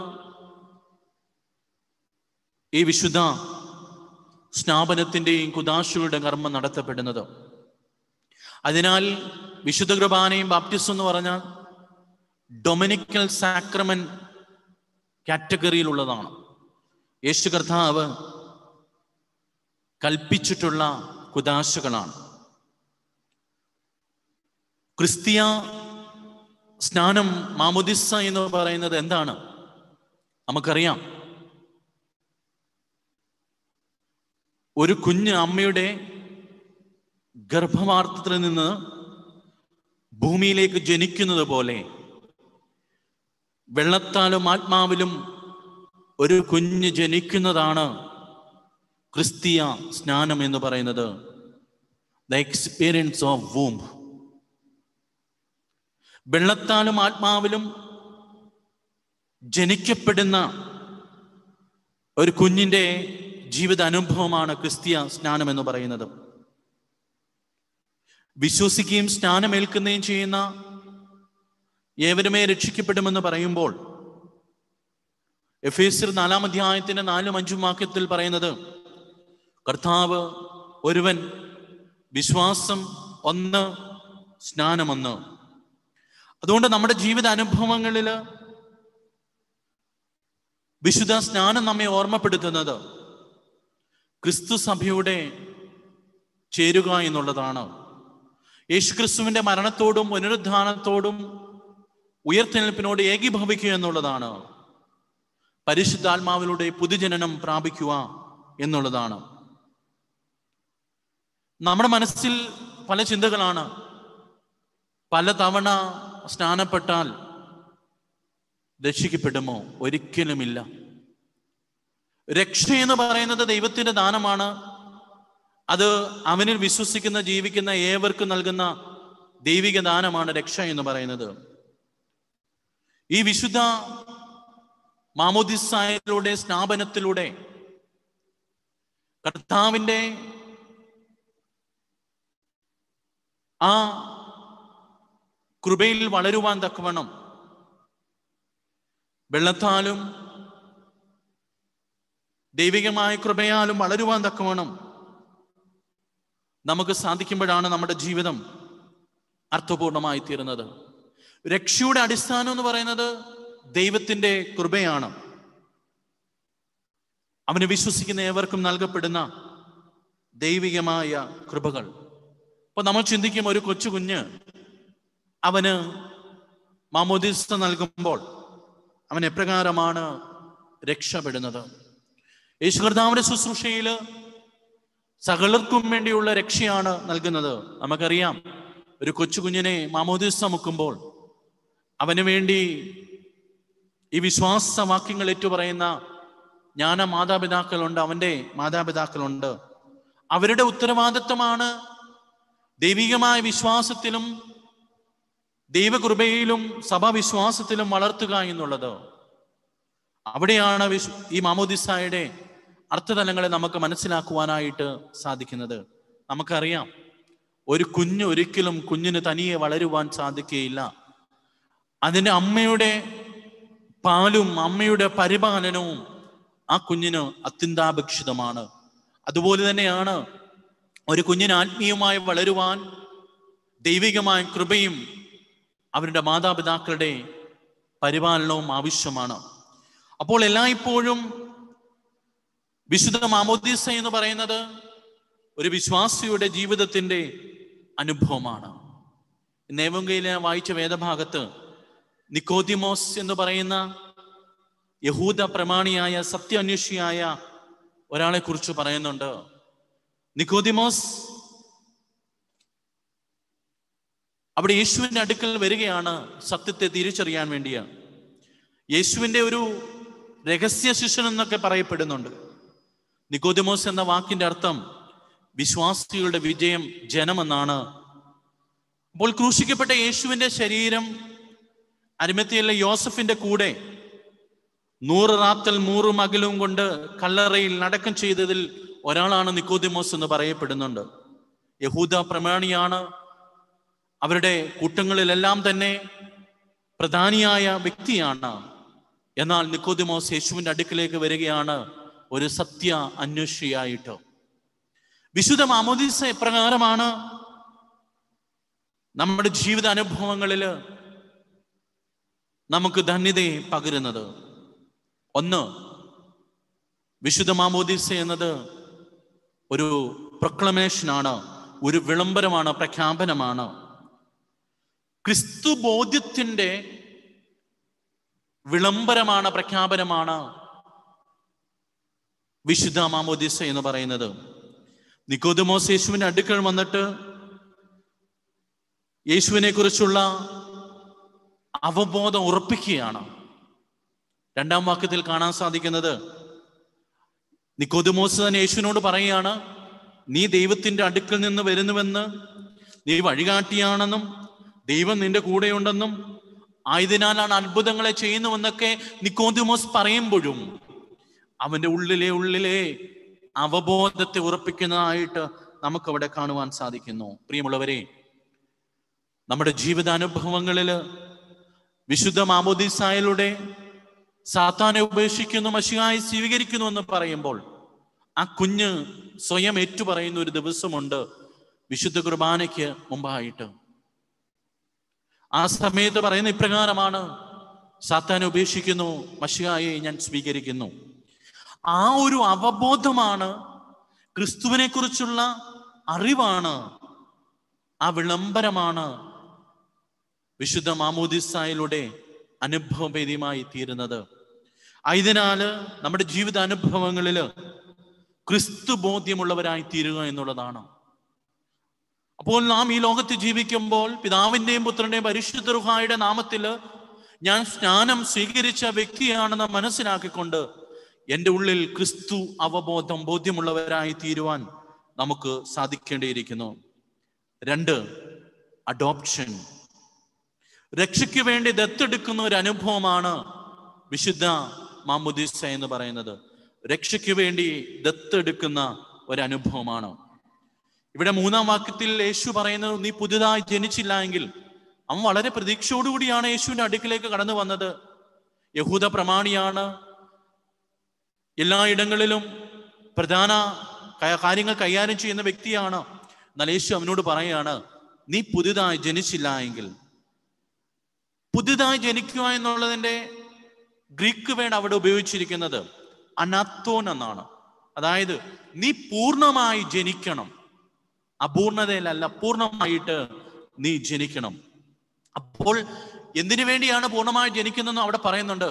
Speaker 2: ഈ വിശുദ്ധ സ്നാപനത്തിൻ്റെയും കുദാശുകളുടെ കർമ്മം നടത്തപ്പെടുന്നത് അതിനാൽ വിശുദ്ധ കുർബാനയും ബാപ്റ്റിസം എന്ന് പറഞ്ഞാൽ ഡൊമിനിക്കൽ സാക്രമൻ കാറ്റഗറിയിലുള്ളതാണ് യേശു കർത്താവ് കൽപ്പിച്ചിട്ടുള്ള കുദാശകളാണ് ക്രിസ്തീയ സ്നാനം മാമുദിസ എന്ന് പറയുന്നത് എന്താണ് നമുക്കറിയാം ഒരു കുഞ്ഞ് അമ്മയുടെ ഗർഭമാർത്ഥത്തിൽ നിന്ന് ഭൂമിയിലേക്ക് ജനിക്കുന്നത് പോലെ വെള്ളത്താലും ആത്മാവിലും ഒരു കുഞ്ഞ് ജനിക്കുന്നതാണ് ക്രിസ്തീയ സ്നാനം എന്ന് പറയുന്നത് ദ എക്സ്പീരിയൻസ് ഓഫ് വൂംബ് വെള്ളത്താലും ആത്മാവിലും ജനിക്കപ്പെടുന്ന ഒരു കുഞ്ഞിൻ്റെ ജീവിത അനുഭവമാണ് ക്രിസ്തീയ സ്നാനം എന്ന് പറയുന്നത് വിശ്വസിക്കുകയും സ്നാനമേൽക്കുകയും ചെയ്യുന്ന ഏവരുമേ രക്ഷിക്കപ്പെടുമെന്ന് പറയുമ്പോൾ എഫ് എസ് നാലാം അധ്യായത്തിന്റെ നാലും അഞ്ചും വാക്യത്തിൽ പറയുന്നത് കർത്താവ് ഒരുവൻ വിശ്വാസം ഒന്ന് സ്നാനമൊന്ന് അതുകൊണ്ട് നമ്മുടെ ജീവിത അനുഭവങ്ങളിൽ വിശുദ്ധ സ്നാനം നമ്മെ ഓർമ്മപ്പെടുത്തുന്നത് ക്രിസ്തു സഭയുടെ ചേരുക എന്നുള്ളതാണ് യേശുക്രിസ്തുവിന്റെ മരണത്തോടും പുനരുദ്ധാനത്തോടും ഉയർത്തെഴുന്നേൽപ്പിനോട് ഏകീഭവിക്കുക എന്നുള്ളതാണ് പരിശുദ്ധാത്മാവിലൂടെ പുതുജനനം പ്രാപിക്കുക എന്നുള്ളതാണ് നമ്മുടെ മനസ്സിൽ പല ചിന്തകളാണ് പല തവണ സ്നാനപ്പെട്ടാൽ രക്ഷിക്കപ്പെടുമോ ഒരിക്കലുമില്ല രക്ഷ എന്ന് പറയുന്നത് ദൈവത്തിന്റെ ദാനമാണ് അത് അവനിൽ വിശ്വസിക്കുന്ന ജീവിക്കുന്ന ഏവർക്കും നൽകുന്ന ദൈവിക ദാനമാണ് രക്ഷ എന്ന് പറയുന്നത് ഈ വിശുദ്ധ മാമോദിസായയിലൂടെ സ്നാപനത്തിലൂടെ കർത്താവിൻ്റെ ആ കൃപയിൽ വളരുവാൻ തക്കവണ്ണം വെള്ളത്താലും ദൈവികമായ കൃപയാലും വളരുവാൻ തക്കവണ്ണം നമുക്ക് സാധിക്കുമ്പോഴാണ് നമ്മുടെ ജീവിതം അർത്ഥപൂർണമായി തീരുന്നത് രക്ഷയുടെ അടിസ്ഥാനം എന്ന് പറയുന്നത് ദൈവത്തിന്റെ കൃപയാണ് അവന് വിശ്വസിക്കുന്ന ഏവർക്കും നൽകപ്പെടുന്ന ദൈവികമായ കൃപകൾ അപ്പൊ നമ്മൾ ചിന്തിക്കും ഒരു കൊച്ചു കുഞ്ഞ് അവന് മാമോദിസ നൽകുമ്പോൾ അവൻ എപ്രകാരമാണ് രക്ഷപ്പെടുന്നത് യേശു കർത്താവിന്റെ ശുശ്രൂഷയിൽ സകലർക്കും വേണ്ടിയുള്ള രക്ഷയാണ് നൽകുന്നത് നമുക്കറിയാം ഒരു കൊച്ചു കുഞ്ഞിനെ മാമോദിസ മുക്കുമ്പോൾ അവന് വേണ്ടി ഈ വിശ്വാസ വാക്യങ്ങൾ ഏറ്റുപറയുന്ന ജ്ഞാന മാതാപിതാക്കളുണ്ട് അവന്റെ മാതാപിതാക്കളുണ്ട് അവരുടെ ഉത്തരവാദിത്വമാണ് ദൈവികമായ വിശ്വാസത്തിലും ദൈവകൃപയിലും സഭാവിശ്വാസത്തിലും വളർത്തുക എന്നുള്ളത് അവിടെയാണ് വിശ് ഈ മാമോദിസായുടെ അർത്ഥതലങ്ങളെ നമുക്ക് മനസ്സിലാക്കുവാനായിട്ട് സാധിക്കുന്നത് നമുക്കറിയാം ഒരു കുഞ്ഞ് ഒരിക്കലും കുഞ്ഞിന് തനിയെ വളരുവാൻ സാധിക്കുകയില്ല അതിൻ്റെ അമ്മയുടെ പാലും അമ്മയുടെ പരിപാലനവും ആ കുഞ്ഞിന് അത്യന്താപേക്ഷിതമാണ് അതുപോലെ തന്നെയാണ് ഒരു കുഞ്ഞിന് ആത്മീയമായി വളരുവാൻ ദൈവികമായ കൃപയും അവരുടെ മാതാപിതാക്കളുടെ പരിപാലനവും ആവശ്യമാണ് അപ്പോൾ എല്ലായ്പ്പോഴും വിശുദ്ധ മാമോദീസ എന്ന് പറയുന്നത് ഒരു വിശ്വാസിയുടെ ജീവിതത്തിന്റെ അനുഭവമാണ് നേവങ്കയിലെ വായിച്ച വേദഭാഗത്ത് നിക്കോദിമോസ് എന്ന് പറയുന്ന യഹൂദ പ്രമാണിയായ സത്യാന്വേഷിയായ ഒരാളെ കുറിച്ച് പറയുന്നുണ്ട് നിക്കോദിമോസ് അവിടെ യേശുവിന്റെ അടുക്കൽ വരികയാണ് സത്യത്തെ തിരിച്ചറിയാൻ വേണ്ടിയാണ് യേശുവിന്റെ ഒരു രഹസ്യ ശിഷ്യൻ എന്നൊക്കെ പറയപ്പെടുന്നുണ്ട് നിക്കോദിമോസ് എന്ന വാക്കിന്റെ അർത്ഥം വിശ്വാസികളുടെ വിജയം ജനമെന്നാണ് അപ്പോൾ ക്രൂശിക്കപ്പെട്ട യേശുവിന്റെ ശരീരം അരിമത്തിയിലെ യോസഫിന്റെ കൂടെ നൂറ് റാത്തൽ നൂറ് മകലും കൊണ്ട് കല്ലറയിൽ നടക്കം ചെയ്തതിൽ ഒരാളാണ് നിക്കോദിമോസ് എന്ന് പറയപ്പെടുന്നുണ്ട് യഹൂദ പ്രമാണിയാണ് അവരുടെ കൂട്ടങ്ങളിലെല്ലാം തന്നെ പ്രധാനിയായ വ്യക്തിയാണ് എന്നാൽ നിക്കോദിമോസ് യേശുവിന്റെ അടുക്കിലേക്ക് വരികയാണ് ഒരു സത്യ അന്വേഷിയായിട്ട് വിശുദ്ധ മാമോദീസ എപ്രകാരമാണ് നമ്മുടെ ജീവിത അനുഭവങ്ങളിൽ നമുക്ക് ധന്യതയെ പകരുന്നത് ഒന്ന് വിശുദ്ധ മാമോദീസ എന്നത് ഒരു പ്രൊക്ലമേഷനാണ് ഒരു വിളംബരമാണ് പ്രഖ്യാപനമാണ് ക്രിസ്തു ബോധ്യത്തിന്റെ വിളംബരമാണ് പ്രഖ്യാപനമാണ് വിശുദ്ധ മാമോദിസ എന്ന് പറയുന്നത് നിക്കോദമോസ് യേശുവിന്റെ അടുക്കൽ വന്നിട്ട് യേശുവിനെ കുറിച്ചുള്ള അവബോധം ഉറപ്പിക്കുകയാണ് രണ്ടാം വാക്യത്തിൽ കാണാൻ സാധിക്കുന്നത് നിക്കോദമോസ് തന്നെ യേശുവിനോട് പറയുകയാണ് നീ ദൈവത്തിന്റെ അടുക്കൽ നിന്ന് വരുന്നുവെന്ന് നീ വഴികാട്ടിയാണെന്നും ദൈവം നിന്റെ കൂടെയുണ്ടെന്നും ആയതിനാലാണ് അത്ഭുതങ്ങളെ ചെയ്യുന്നുവെന്നൊക്കെ നിക്കോദിമോസ് പറയുമ്പോഴും അവന്റെ ഉള്ളിലെ ഉള്ളിലെ അവബോധത്തെ ഉറപ്പിക്കുന്നതായിട്ട് നമുക്കവിടെ കാണുവാൻ സാധിക്കുന്നു പ്രിയമുള്ളവരെ നമ്മുടെ ജീവിതാനുഭവങ്ങളിൽ വിശുദ്ധ മാമോദിസായലൂടെ സാത്താനെ ഉപേക്ഷിക്കുന്നു മഷിയായി സ്വീകരിക്കുന്നു എന്ന് പറയുമ്പോൾ ആ കുഞ്ഞ് സ്വയം ഏറ്റുപറയുന്ന ഒരു ദിവസമുണ്ട് വിശുദ്ധ കുർബാനയ്ക്ക് മുമ്പായിട്ട് ആ സമയത്ത് പറയുന്ന ഇപ്രകാരമാണ് സാത്താനെ ഉപേക്ഷിക്കുന്നു മഷിയായെ ഞാൻ സ്വീകരിക്കുന്നു ആ ഒരു അവബോധമാണ് ക്രിസ്തുവിനെ കുറിച്ചുള്ള അറിവാണ് ആ വിളംബരമാണ് വിശുദ്ധ മാമോദിസായിലൂടെ അനുഭവഭേദ്യമായി തീരുന്നത് ആയതിനാല് നമ്മുടെ ജീവിത അനുഭവങ്ങളിൽ ക്രിസ്തു ബോധ്യമുള്ളവരായി തീരുക എന്നുള്ളതാണ് അപ്പോൾ നാം ഈ ലോകത്ത് ജീവിക്കുമ്പോൾ പിതാവിന്റെയും പുത്രന്റെയും പരിശുദ്ധ റുഹായുടെ നാമത്തിൽ ഞാൻ സ്നാനം സ്വീകരിച്ച വ്യക്തിയാണെന്ന് മനസ്സിലാക്കിക്കൊണ്ട് എൻ്റെ ഉള്ളിൽ ക്രിസ്തു അവബോധം ബോധ്യമുള്ളവരായി തീരുവാൻ നമുക്ക് സാധിക്കേണ്ടിയിരിക്കുന്നു രണ്ട് അഡോപ്ഷൻ രക്ഷയ്ക്ക് വേണ്ടി ദത്തെടുക്കുന്ന ഒരു അനുഭവമാണ് വിശുദ്ധ മാമുദിസ എന്ന് പറയുന്നത് രക്ഷയ്ക്ക് വേണ്ടി ദത്തെടുക്കുന്ന ഒരു അനുഭവമാണ് ഇവിടെ മൂന്നാം വാക്യത്തിൽ യേശു പറയുന്നത് നീ പുതുതായി ജനിച്ചില്ല എങ്കിൽ അവൻ വളരെ പ്രതീക്ഷയോടുകൂടിയാണ് യേശുവിന്റെ അടുക്കിലേക്ക് കടന്നു വന്നത് യഹൂദ പ്രമാണിയാണ് എല്ലായിടങ്ങളിലും പ്രധാന ക- കാര്യങ്ങൾ കൈകാര്യം ചെയ്യുന്ന വ്യക്തിയാണ് എന്നാൽ യേശു അവനോട് പറയാണ് നീ പുതുതായി ജനിച്ചില്ല എങ്കിൽ പുതുതായി ജനിക്കുക എന്നുള്ളതിന്റെ ഗ്രീക്ക് വേർഡ് അവിടെ ഉപയോഗിച്ചിരിക്കുന്നത് അനാത്തോൻ എന്നാണ് അതായത് നീ പൂർണ്ണമായി ജനിക്കണം അപൂർണതയിലല്ല പൂർണ്ണമായിട്ട് നീ ജനിക്കണം അപ്പോൾ എന്തിനു വേണ്ടിയാണ് പൂർണ്ണമായി ജനിക്കുന്നതെന്ന് അവിടെ പറയുന്നുണ്ട്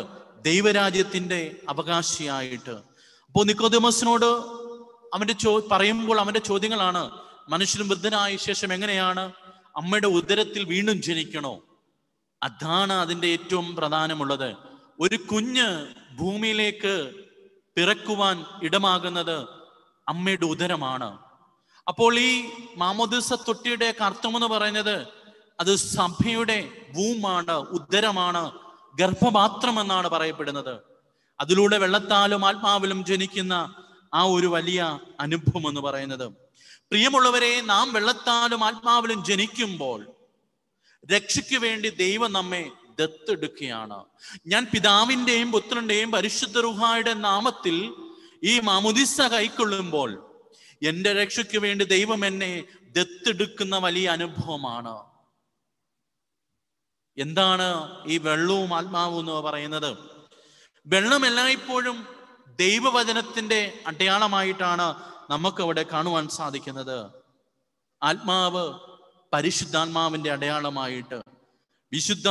Speaker 2: ദൈവരാജ്യത്തിന്റെ അവകാശിയായിട്ട് അപ്പോൾ നിക്കോദമസിനോട് അവന്റെ ചോ പറയുമ്പോൾ അവന്റെ ചോദ്യങ്ങളാണ് മനുഷ്യൻ വൃദ്ധനായ ശേഷം എങ്ങനെയാണ് അമ്മയുടെ ഉദരത്തിൽ വീണ്ടും ജനിക്കണോ അതാണ് അതിന്റെ ഏറ്റവും പ്രധാനമുള്ളത് ഒരു കുഞ്ഞ് ഭൂമിയിലേക്ക് പിറക്കുവാൻ ഇടമാകുന്നത് അമ്മയുടെ ഉദരമാണ് അപ്പോൾ ഈ മാമോദിസ തൊട്ടിയുടെ അർത്ഥം എന്ന് പറയുന്നത് അത് സഭയുടെ വൂമാണ് ഉദരമാണ് ഗർഭപാത്രം എന്നാണ് പറയപ്പെടുന്നത് അതിലൂടെ വെള്ളത്താലും ആത്മാവിലും ജനിക്കുന്ന ആ ഒരു വലിയ അനുഭവം എന്ന് പറയുന്നത് പ്രിയമുള്ളവരെ നാം വെള്ളത്താലും ആത്മാവിലും ജനിക്കുമ്പോൾ രക്ഷയ്ക്ക് വേണ്ടി ദൈവം നമ്മെ ദത്തെടുക്കുകയാണ് ഞാൻ പിതാവിന്റെയും പുത്രന്റെയും പരിശുദ്ധ റുഹായുടെ നാമത്തിൽ ഈ മാമുദിസ കൈക്കൊള്ളുമ്പോൾ എന്റെ രക്ഷയ്ക്ക് വേണ്ടി ദൈവം എന്നെ ദത്തെടുക്കുന്ന വലിയ അനുഭവമാണ് എന്താണ് ഈ വെള്ളവും ആത്മാവും എന്ന് പറയുന്നത് വെള്ളം എല്ലായ്പ്പോഴും ദൈവവചനത്തിന്റെ അടയാളമായിട്ടാണ് നമുക്ക് അവിടെ കാണുവാൻ സാധിക്കുന്നത് ആത്മാവ് പരിശുദ്ധാത്മാവിന്റെ അടയാളമായിട്ട് വിശുദ്ധ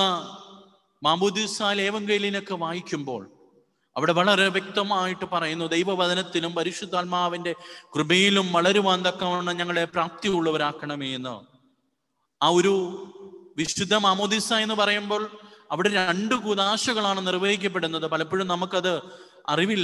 Speaker 2: മാമോദിസാൽ ഏവങ്കയിലിനൊക്കെ വായിക്കുമ്പോൾ അവിടെ വളരെ വ്യക്തമായിട്ട് പറയുന്നു ദൈവവചനത്തിലും പരിശുദ്ധാത്മാവിന്റെ കൃപയിലും വളരുവാൻ തക്കവണ്ണം ഞങ്ങളെ പ്രാപ്തിയുള്ളവരാക്കണമേ എന്ന് ആ ഒരു വിശുദ്ധ മാമോദിസ എന്ന് പറയുമ്പോൾ അവിടെ രണ്ട് കുതാശകളാണ് നിർവഹിക്കപ്പെടുന്നത് പലപ്പോഴും നമുക്കത് അറിവില്ല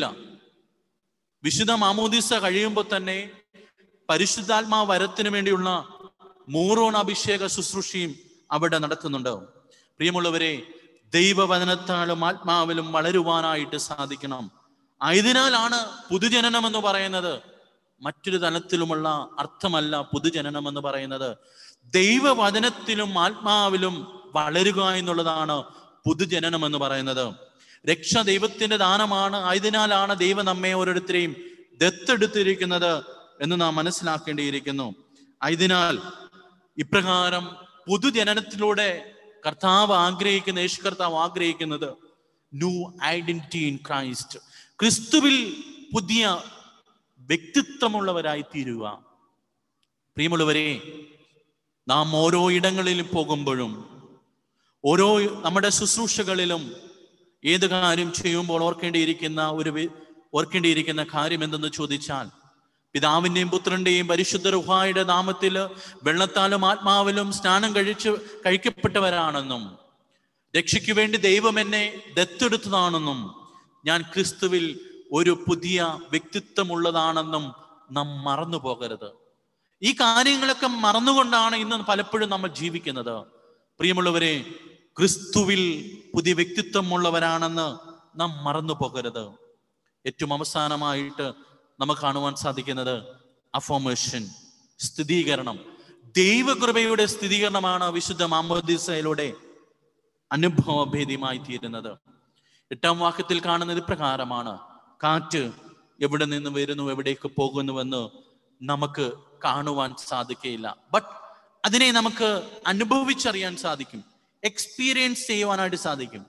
Speaker 2: വിശുദ്ധ മാമോദിസ കഴിയുമ്പോൾ തന്നെ പരിശുദ്ധാത്മാ വരത്തിന് വേണ്ടിയുള്ള മൂറോൺ അഭിഷേക ശുശ്രൂഷയും അവിടെ നടത്തുന്നുണ്ട് പ്രിയമുള്ളവരെ ദൈവവചനത്താലും ആത്മാവിലും വളരുവാനായിട്ട് സാധിക്കണം ആയതിനാലാണ് പുതുജനനം എന്ന് പറയുന്നത് മറ്റൊരു തലത്തിലുമുള്ള അർത്ഥമല്ല പുതുജനനം എന്ന് പറയുന്നത് ദൈവവചനത്തിലും ആത്മാവിലും വളരുക എന്നുള്ളതാണ് പുതുജനനം എന്ന് പറയുന്നത് രക്ഷ ദൈവത്തിന്റെ ദാനമാണ് ആയതിനാലാണ് ദൈവം നമ്മെ ഓരോരുത്തരെയും ദത്തെടുത്തിരിക്കുന്നത് എന്ന് നാം മനസ്സിലാക്കേണ്ടിയിരിക്കുന്നു ആയതിനാൽ ഇപ്രകാരം പുതുജനനത്തിലൂടെ കർത്താവ് ആഗ്രഹിക്കുന്ന യേശു കർത്താവ് ആഗ്രഹിക്കുന്നത് ന്യൂ ഐഡന്റിറ്റി ഇൻ ക്രൈസ്റ്റ് ക്രിസ്തുവിൽ പുതിയ വ്യക്തിത്വമുള്ളവരായി തീരുക പ്രിയമുള്ളവരെ നാം ഓരോ ഇടങ്ങളിലും പോകുമ്പോഴും ഓരോ നമ്മുടെ ശുശ്രൂഷകളിലും ഏത് കാര്യം ചെയ്യുമ്പോൾ ഓർക്കേണ്ടിയിരിക്കുന്ന ഒരു വി- ഓർക്കേണ്ടിയിരിക്കുന്ന കാര്യം എന്തെന്ന് ചോദിച്ചാൽ പിതാവിന്റെയും പുത്രന്റെയും പരിശുദ്ധ റുഹായുടെ നാമത്തിൽ വെള്ളത്താലും ആത്മാവിലും സ്നാനം കഴിച്ച് കഴിക്കപ്പെട്ടവരാണെന്നും രക്ഷയ്ക്ക് വേണ്ടി ദൈവം എന്നെ ദത്തെടുത്തതാണെന്നും ഞാൻ ക്രിസ്തുവിൽ ഒരു പുതിയ വ്യക്തിത്വമുള്ളതാണെന്നും നാം മറന്നു പോകരുത് ഈ കാര്യങ്ങളൊക്കെ മറന്നുകൊണ്ടാണ് ഇന്ന് പലപ്പോഴും നമ്മൾ ജീവിക്കുന്നത് പ്രിയമുള്ളവരെ ക്രിസ്തുവിൽ പുതിയ വ്യക്തിത്വമുള്ളവരാണെന്ന് നാം മറന്നു പോകരുത് ഏറ്റവും അവസാനമായിട്ട് നമുക്ക് കാണുവാൻ സാധിക്കുന്നത് അഫോമേഷൻ സ്ഥിരീകരണം ദൈവകൃപയുടെ സ്ഥിരീകരണമാണ് വിശുദ്ധ മാമോദിസയിലൂടെ അനുഭവഭേദ്യമായി തീരുന്നത് എട്ടാം വാക്യത്തിൽ കാണുന്നത് ഇപ്രകാരമാണ് കാറ്റ് എവിടെ നിന്ന് വരുന്നു എവിടേക്ക് പോകുന്നുവെന്ന് നമുക്ക് കാണുവാൻ സാധിക്കുകയില്ല ബട്ട് അതിനെ നമുക്ക് അനുഭവിച്ചറിയാൻ സാധിക്കും എക്സ്പീരിയൻസ് ചെയ്യുവാനായിട്ട് സാധിക്കും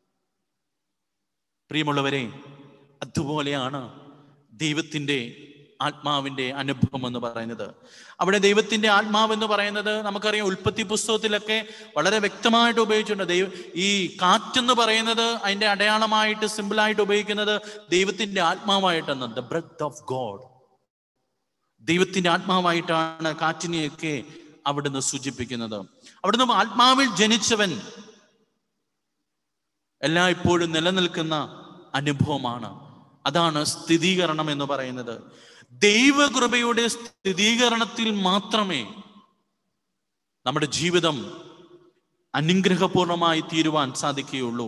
Speaker 2: പ്രിയമുള്ളവരെ അതുപോലെയാണ് ദൈവത്തിന്റെ ആത്മാവിന്റെ അനുഭവം എന്ന് പറയുന്നത് അവിടെ ദൈവത്തിന്റെ ആത്മാവ് എന്ന് പറയുന്നത് നമുക്കറിയാം ഉൽപ്പത്തി പുസ്തകത്തിലൊക്കെ വളരെ വ്യക്തമായിട്ട് ഉപയോഗിച്ചിട്ടുണ്ട് ദൈവ ഈ കാറ്റെന്ന് പറയുന്നത് അതിന്റെ അടയാളമായിട്ട് സിമ്പിളായിട്ട് ഉപയോഗിക്കുന്നത് ദൈവത്തിന്റെ ആത്മാവായിട്ടാണ് ദ ബ്രത്ത് ഓഫ് ഗോഡ് ദൈവത്തിന്റെ ആത്മാവായിട്ടാണ് കാറ്റിനെയൊക്കെ അവിടുന്ന് സൂചിപ്പിക്കുന്നത് അവിടുന്ന് ആത്മാവിൽ ജനിച്ചവൻ എല്ലാം ഇപ്പോഴും നിലനിൽക്കുന്ന അനുഭവമാണ് അതാണ് സ്ഥിരീകരണം എന്ന് പറയുന്നത് ദൈവകൃപയുടെ സ്ഥിരീകരണത്തിൽ മാത്രമേ നമ്മുടെ ജീവിതം അനുഗ്രഹപൂർണമായി തീരുവാൻ സാധിക്കുകയുള്ളൂ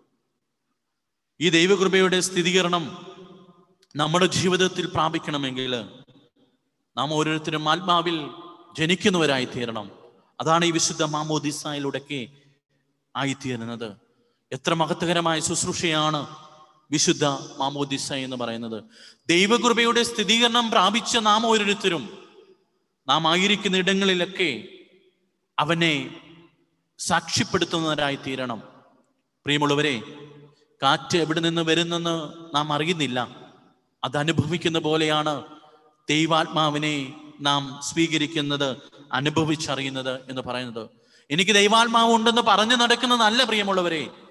Speaker 2: ഈ ദൈവകൃപയുടെ സ്ഥിരീകരണം നമ്മുടെ ജീവിതത്തിൽ പ്രാപിക്കണമെങ്കിൽ നാം ഓരോരുത്തരും ആത്മാവിൽ ജനിക്കുന്നവരായി തീരണം അതാണ് ഈ വിശുദ്ധ മാമോദിസായിലൂടെയൊക്കെ ആയിത്തീരുന്നത് എത്ര മഹത്വകരമായ ശുശ്രൂഷയാണ് വിശുദ്ധ മാമോദിസ എന്ന് പറയുന്നത് ദൈവകൃപയുടെ സ്ഥിരീകരണം പ്രാപിച്ച നാം ഓരോരുത്തരും നാം ആയിരിക്കുന്ന ഇടങ്ങളിലൊക്കെ അവനെ സാക്ഷ്യപ്പെടുത്തുന്നവരായി തീരണം പ്രിയമുള്ളവരെ കാറ്റ് എവിടെ നിന്ന് വരുന്നെന്ന് നാം അറിയുന്നില്ല അത് അനുഭവിക്കുന്ന പോലെയാണ് ദൈവാത്മാവിനെ നാം സ്വീകരിക്കുന്നത് അനുഭവിച്ചറിയുന്നത് എന്ന് പറയുന്നത് എനിക്ക് ദൈവാത്മാവ് ഉണ്ടെന്ന് പറഞ്ഞു നടക്കുന്നതല്ല പ്രിയമുള്ളവരെ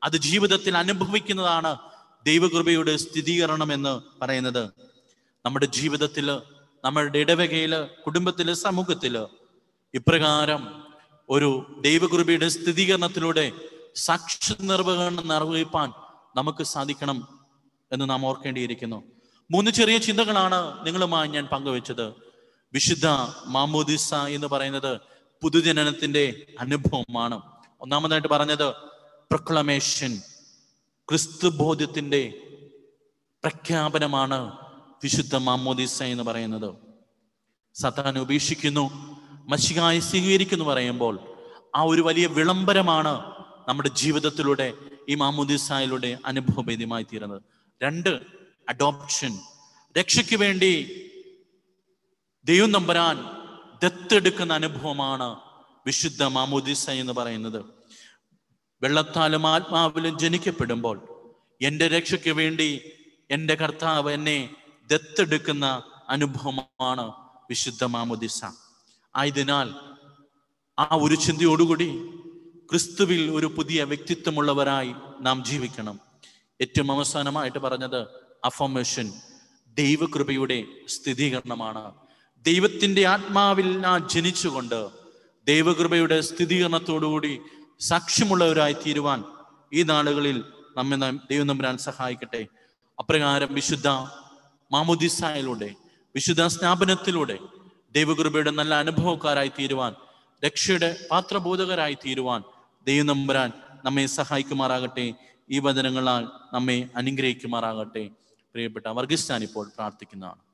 Speaker 2: അത് ജീവിതത്തിൽ അനുഭവിക്കുന്നതാണ് ദൈവകൃപയുടെ സ്ഥിരീകരണം എന്ന് പറയുന്നത് നമ്മുടെ ജീവിതത്തിൽ നമ്മളുടെ ഇടവകയില് കുടുംബത്തില് സമൂഹത്തില് ഇപ്രകാരം ഒരു ദൈവകൃപയുടെ സ്ഥിരീകരണത്തിലൂടെ സാക്ഷി നിർവഹണം നിർവഹിപ്പാൻ നമുക്ക് സാധിക്കണം എന്ന് നാം ഓർക്കേണ്ടിയിരിക്കുന്നു മൂന്ന് ചെറിയ ചിന്തകളാണ് നിങ്ങളുമായി ഞാൻ പങ്കുവെച്ചത് വിശുദ്ധ മാമോദിസ എന്ന് പറയുന്നത് പുതുജനനത്തിന്റെ അനുഭവമാണ് ഒന്നാമതായിട്ട് പറഞ്ഞത് പ്രൊക്ലമേഷൻ ക്രിസ്തു ബോധ്യത്തിന്റെ പ്രഖ്യാപനമാണ് വിശുദ്ധ മാമോദിസ എന്ന് പറയുന്നത് സത്താൻ ഉപേക്ഷിക്കുന്നു മഷികായി സ്വീകരിക്കുന്നു പറയുമ്പോൾ ആ ഒരു വലിയ വിളംബരമാണ് നമ്മുടെ ജീവിതത്തിലൂടെ ഈ മാമോദിസായിലൂടെ അനുഭവഭേദ്യമായി തീരുന്നത് രണ്ട് അഡോപ്ഷൻ രക്ഷയ്ക്ക് വേണ്ടി ദൈവം നമ്പരാൻ ദത്തെടുക്കുന്ന അനുഭവമാണ് വിശുദ്ധ മാമോദിസ എന്ന് പറയുന്നത് വെള്ളത്താലും ആത്മാവിലും ജനിക്കപ്പെടുമ്പോൾ എൻ്റെ രക്ഷയ്ക്ക് വേണ്ടി എൻ്റെ കർത്താവ് എന്നെ ദത്തെടുക്കുന്ന അനുഭവമാണ് വിശുദ്ധ മാമോദിസ ആയതിനാൽ ആ ഒരു ചിന്തയോടുകൂടി ക്രിസ്തുവിൽ ഒരു പുതിയ വ്യക്തിത്വമുള്ളവരായി നാം ജീവിക്കണം ഏറ്റവും അവസാനമായിട്ട് പറഞ്ഞത് അഫർമേഷൻ ദൈവകൃപയുടെ സ്ഥിരീകരണമാണ് ദൈവത്തിന്റെ ആത്മാവിൽ നാം ജനിച്ചുകൊണ്ട് ദൈവകൃപയുടെ സ്ഥിരീകരണത്തോടുകൂടി സാക്ഷ്യമുള്ളവരായി തീരുവാൻ ഈ നാളുകളിൽ നമ്മെ നാം ദൈവം നമ്പരാൻ സഹായിക്കട്ടെ അപ്രകാരം വിശുദ്ധ മാമുദിസായിലൂടെ വിശുദ്ധ സ്ഥാപനത്തിലൂടെ ദൈവകൃപയുടെ നല്ല അനുഭവക്കാരായി തീരുവാൻ രക്ഷയുടെ പാത്രബോധകരായി തീരുവാൻ ദൈവം നമ്പരാൻ നമ്മെ സഹായിക്കുമാറാകട്ടെ ഈ വചനങ്ങളാൽ നമ്മെ അനുഗ്രഹിക്കുമാറാകട്ടെ പ്രിയപ്പെട്ട വർഗിസ്ഥാൻ ഇപ്പോൾ പ്രാർത്ഥിക്കുന്നതാണ്